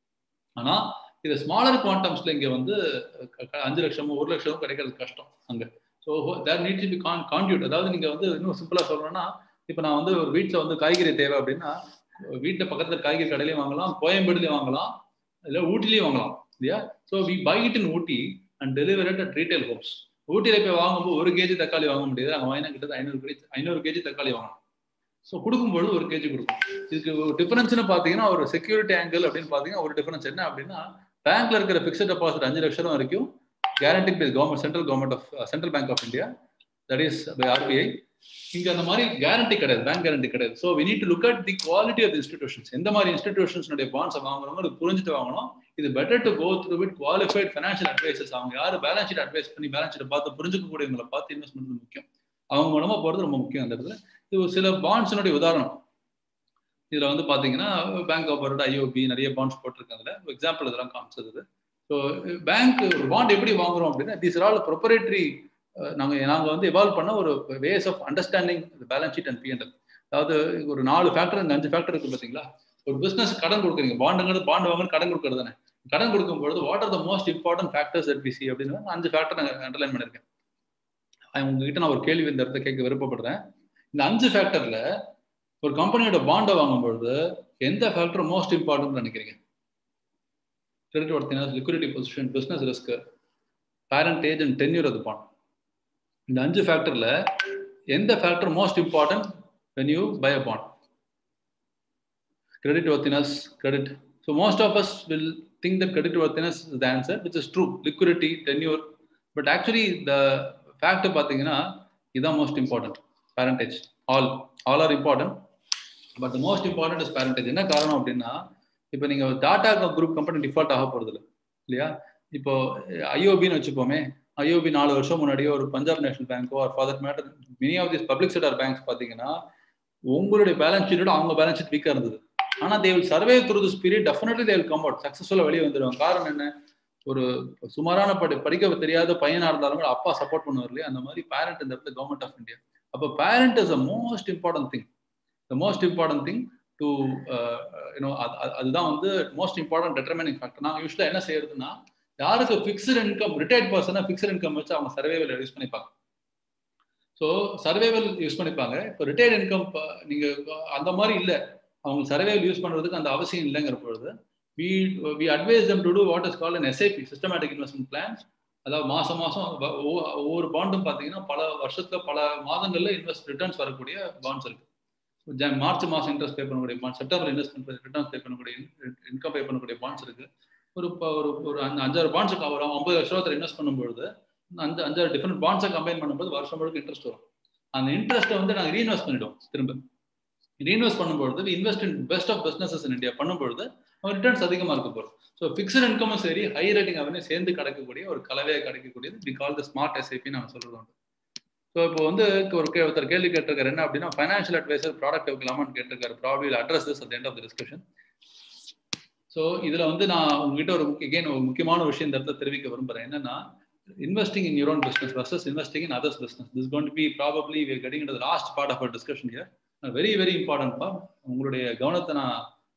Speaker 1: ஆனா இது ஸ்மாலர் குவாண்டம்ஸ்ல இங்க வந்து அஞ்சு லட்சமோ ஒரு லட்சமோ கிடைக்கிறது கஷ்டம் அங்க ஸோ தேர் நீட் பி கான் கான்டியூட் அதாவது நீங்க வந்து இன்னும் சிம்பிளா சொல்லணும்னா இப்போ நான் வந்து ஒரு வீட்டில் வந்து காய்கறி தேவை அப்படின்னா வீட்டில் பக்கத்தில் காய்கறி கடையிலையும் வாங்கலாம் கோயம்பேடுலையும் வாங்கலாம் இல்லை ஊட்டிலையும் வாங்கலாம் இல்லையா so we buy it in Ooty and deliver it at retail homes ஊட்டியில் போய் வாங்கும்போது ஒரு கேஜி தக்காளி வாங்க முடியாது அங்கே வாங்கினா கிட்ட ஐநூறு கேஜி ஐநூறு கேஜி தக்காளி வாங்கலாம் ஸோ கொடுக்கும்பொழுது ஒரு கேஜி கொடுக்கும் இதுக்கு டிஃபரன்ஸ்னு பார்த்தீங்கன்னா ஒரு செக்யூரிட்டி ஆங்கிள் அப்படின்னு பார்த்தீங்கன்னா ஒரு டிஃபரன்ஸ் என்ன அப்படின்னா பேங்க்ல இருக்கிற ஃபிக்ஸட் டெபாசிட் அஞ்சு லட்சம் வரைக்கும் guarantee by government central government of central bank of India that is by RBI இங்க அந்த மாதிரி கேரண்டி கிடையாது பேங்க் கேரண்டி கிடையாது so we need to look at the quality of institutions எந்த மாதிரி இன்ஸ்டிடியூஷன்ஸ்னுடைய பாண்ட்ஸ் வாங்குறவங்க அது புரிஞ்சுட்டு வாங்கணும் இது better to go through with qualified financial advisors அவங்க யாரு பேலன்ஸ் ஷீட் அட்வைஸ் பண்ணி பேலன்ஸ் ஷீட் பார்த்து புரிஞ்சுக்கக்கூடியவங்களை பார்த்து இன்வெஸ்ட் பண்ணுறது முக்கியம் அவங்க மூலமா போறது ரொம்ப முக்கியம் அந்த இடத்துல இது சில பாண்ட்ஸினுடைய உதாரணம் இதுல வந்து பாத்தீங்கன்னா பேங்க் ஆஃப் பரோடா ஐஓபி நிறைய பாண்ட்ஸ் போட்டிருக்காங்க எக்ஸாம்பிள் இதெல்லாம் காமிச்சது ஸோ பேங்க் ஒரு பாண்ட் எப்படி வாங்குறோம் அப்படின்னா திஸ் ஆல் ப்ரொப்பரேட்டரி நாங்கள் நாங்கள் வந்து எவால்வ் பண்ண ஒரு ways of understanding balance sheet and PNL அதாவது ஒரு நாலு ஃபேக்டர் இந்த அஞ்சு ஃபேக்டர் இருக்கு பார்த்தீங்களா ஒரு பிஸ்னஸ் கடன் கொடுக்குறீங்க பாண்டுங்கிறது பாண்டு வாங்க கடன் கொடுக்குறது தானே கடன் கொடுக்கும்பொழுது what are the most important factors that we see அப்படின்னு அஞ்சு ஃபேக்டர் நான் அண்டர்லைன் பண்ணியிருக்கேன் உங்ககிட்ட நான் ஒரு கேள்வி இந்த இடத்துல கேட்க விருப்பப்படுறேன் இந்த அஞ்சு ஃபேக்டர்ல ஒரு கம்பெனியோட பாண்டை வாங்கும்பொழுது எந்த ஃபேக்டர் மோஸ்ட் இம்பார்ட்டன்ட் நினைக்கிறீங்க credit worthiness liquidity position business risk parentage and tenure அது பாண்ட் இந்த அஞ்சு ஃபேக்டர்ல எந்த factor most important when you buy a bond credit worthiness, credit. So most of us will think that credit worthiness is the answer, which is true. Liquidity, tenure. But actually, the fact பார்த்தீங்கன்னா இதுதான் most important parentage all all are important but most important is parentage என்ன காரணம் அப்படின்னா இப்போ நீங்க Tata group company default ஆக போறது இல்லை இல்லையா இப்போ ஐஓபின்னு வச்சுப்போமே ஐஓபி நாலு வருஷம் முன்னாடியே ஒரு பஞ்சாப் நேஷனல் பேங்கோ or for that matter many of this public sector banks பார்த்தீங்கன்னா உங்களுடைய பேலன்ஸ் ஷீட்டோட அவங்க பேலன்ஸ் ஷீட் வீக்காக இருந்தது ஆனா they will survive through this period definitely they will come out சக்சஸ்ஃபுல்லாக வெளியே வந்துடுவாங்க காரணம் என்ன ஒரு சுமாரான படி படிக்க தெரியாத பையனா இருந்தாலும் கூட அப்பா சப்போர்ட் பண்ணுவார் இல்லையா அந்த மாதிரி பேரண்ட் இந்த இடத்துல கவர்மெண்ட் ஆஃப் இந்தியா அப்போ parent is a most important thing the most important thing to you know அதுதான் வந்து மோஸ்ட் இம்பார்ட்டன்ட் டெட்டர்மினிங் ஃபேக்டர் நாங்கள் யூஸ்வலாக என்ன செய்யறதுன்னா யாருக்கு ஃபிக்ஸ்டு இன்கம் ரிட்டையர்ட் பர்சனாக ஃபிக்ஸ்டு இன்கம் வச்சு அவங்க சர்வேவில் யூஸ் பண்ணிப்பாங்க ஸோ சர்வேவல் யூஸ் பண்ணிப்பாங்க இப்போ ரிட்டையர்ட் இன்கம் நீங்கள் அந்த மாதிரி இல்லை அவங்க சர்வேவல் யூஸ் பண்ணுறதுக்கு அந்த அவசியம் இல்லைங்கிற பொழுது we we advise them to do what is call an SIP systematic investment plans அதாவது மாசம் மாசம் ஒவ்வொரு பாண்டும் பார்த்தீங்கன்னா பல வருஷத்துல பல மாதங்கள்ல இன்வெஸ்ட் ரிட்டர்ன்ஸ் வரக்கூடிய பாண்ட்ஸ் இருக்கு மார்ச் மாசம் இன்ட்ரெஸ்ட் பே பண்ணக்கூடிய bond September investment returns pay பண்ணக்கூடிய இன்கம் பே பண்ணக்கூடிய பாண்ட்ஸ் இருக்கு ஒரு ஒரு ஒரு அஞ்சாறு பாண்ட்ஸுக்கு ஒரு ஐம்பது வருஷத்துல இன்வெஸ்ட் பண்ணும்பொழுது அஞ்சு அஞ்சாறு டிஃப்ரெண்ட் பாண்ட்ஸை கம்பைன் பண்ணும்போது வருஷம் முழுக்க இன்ட்ரெஸ்ட் வரும் அந்த இன்ட்ரெஸ்ட்டை வந்து நாங்கள் ரீஇன்வெஸ்ட் பண்ணிடுவோம் திரும்ப ரீஇன்வெஸ்ட் பண்ணும்பொழுது invest in best of businesses in India பண்ணும்பொழுது ரிட்டர்ன்ஸ் அதிகமாக இருக்க போகிறோம் ஸோ ஃபிக்ஸ்ட் இன்கமும் சரி ஹை ரேட்டிங் அவனே சேர்ந்து கிடைக்கக்கூடிய ஒரு கலவையை கிடைக்கக்கூடியது we call the smart SIP நாங்கள் சொல்றது உண்டு ஸோ இப்போ வந்து ஒரு ஒருத்தர் கேள்வி கேட்டிருக்காரு என்ன அப்படின்னா ஃபைனான்ஷியல் அட்வைசர் ப்ராடக்ட் வைக்கலாமான்னு கேட்டிருக்காரு probably address this at end of the discussion so இதில் வந்து நான் உங்ககிட்ட ஒரு முக்கிய ஒரு முக்கியமான விஷயம் இந்த இடத்துல தெரிவிக்க விரும்புகிறேன் என்னன்னா investing in your own business versus investing in others' business. This is going to be probably we're getting into the last part of our discussion here. A very, very important part. உங்களுடைய கவனத்தை நான்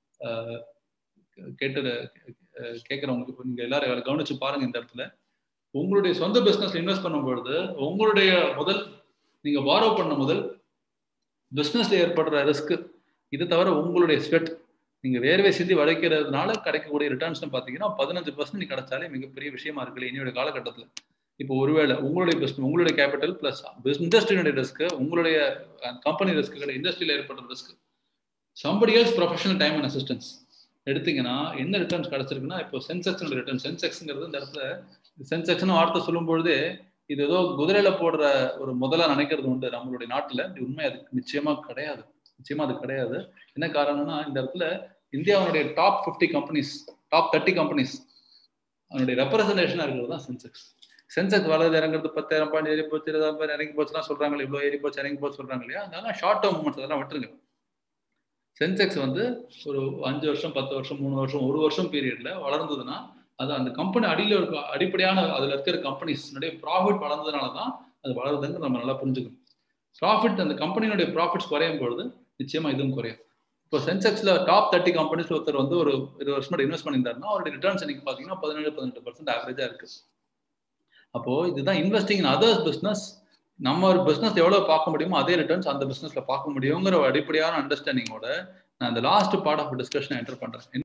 Speaker 1: கேட்டு கேட்குறவங்களுக்கு நீங்க எல்லாரும் கவனிச்சு பாருங்க இந்த இடத்துல உங்களுடைய சொந்த பிசினஸ்ல இன்வெஸ்ட் பண்ணும்பொழுது உங்களுடைய முதல் நீங்க பாரோ பண்ண முதல் பிசினஸ்ல ஏற்படுற ரிஸ்க் இது தவிர உங்களுடைய ஸ்வெட் நீங்க வேர்வை சிந்தி வளைக்கிறதுனால கிடைக்கக்கூடிய ரிட்டர்ன்ஸ் பாத்தீங்கன்னா பதினஞ்சு பர்சன்ட் கிடைச்சாலே மிகப்பெரிய விஷயமா இருக்குல்ல இனியோட காலகட்டத்தில் இப்போ ஒருவேளை உங்களுடைய பிஸ்னஸ் உங்களுடைய கேபிட்டல் பிளஸ் இண்டஸ்ட்ரியினுடைய ரிஸ்க் உங்களுடைய கம்பெனி ரிஸ்க் இண்டஸ்ட்ரியில ஏற்படுற risk somebody else professional time and assistance எடுத்தீங்கன்னா என்ன ரிட்டர்ன்ஸ் கிடைச்சிருக்குன்னா இப்போ சென்செக்ஸ் ரிட்டர்ன் சென்செக்ஸ்ங்கிறது இந்த இடத்துல சென்செக்ஸ்னு வார்த்தை சொல்லும் பொழுது இது ஏதோ குதிரையில போடுற ஒரு முதலா நினைக்கிறது உண்டு நம்மளுடைய நாட்டுல உண்மை அதுக்கு நிச்சயமா கிடையாது நிச்சயமா அது கிடையாது என்ன காரணம்னா இந்த இடத்துல இந்தியாவுடைய top fifty companies top thirty companies அதனுடைய ரெப்ரசன்டேஷனா இருக்கிறது தான் சென்செக்ஸ் சென்செக்ஸ் வளர்ந்து இறங்குறது பத்தாயிரம் பாயிண்ட் ஏறி போச்சு இருபதாயிரம் பாயிண்ட் இறங்கி போச்சுலாம் சொல்றாங்க இவ்வளோ ஏறி போச்சு இறங்கி போச்சு சொல்றாங்க இல்லையா அதெல்லாம் ஷார்ட் டேர்ம் மூமெண்ட்ஸ் அதெல்லாம் விட்டுருங்க சென்செக்ஸ் வந்து ஒரு அஞ்சு வருஷம் பத்து வருஷம் மூணு வருஷம் ஒரு வருஷம் பீரியட்ல வளர்ந்ததுன்னா அது அந்த கம்பெனி அடியில் இருக்க அடிப்படையான அதுல இருக்கிற கம்பெனிஸ்னுடைய ப்ராஃபிட் வளர்ந்ததுனால தான் அது வளருதுன்னு நம்ம நல்லா புரிஞ்சுக்கணும் ப்ராஃபிட் அந்த கம்பெனியுடைய ப்ராஃபிட்ஸ் குறையும் பொழுது நிச்சயமா இதுவும் குறையும் இப்போ சென்செக்ஸ்ல டாப் தேர்ட்டி கம்பெனிஸ் ஒருத்தர் வந்து ஒரு இருபது வருஷம் இன்வெஸ்ட் பண்ணியிருந்தாருன்னா அவருடைய ரிட்டர்ன்ஸ் இன்னைக்கு பார்த்தீங்கன்னா பதினேழு பதினெட்டு பர்சன்ட் ஆவரேஜா இருக்கு அப்போ இதுதான் இன்வெஸ்டிங் இன் அதர்ஸ் பிஸ்னஸ் நம்ம ஒரு பிஸ்னஸ் எவ்வளவு பார்க்க முடியுமோ அதே ரிட்டர்ன்ஸ் அந்த பிஸ்னஸ்ல பார்க்க முடியுங்கிற ஒரு அடிப்படையான அண்டர்ஸ்டாண்டிங்கோட நான் இந்த last part of discussion enter பண்றேன்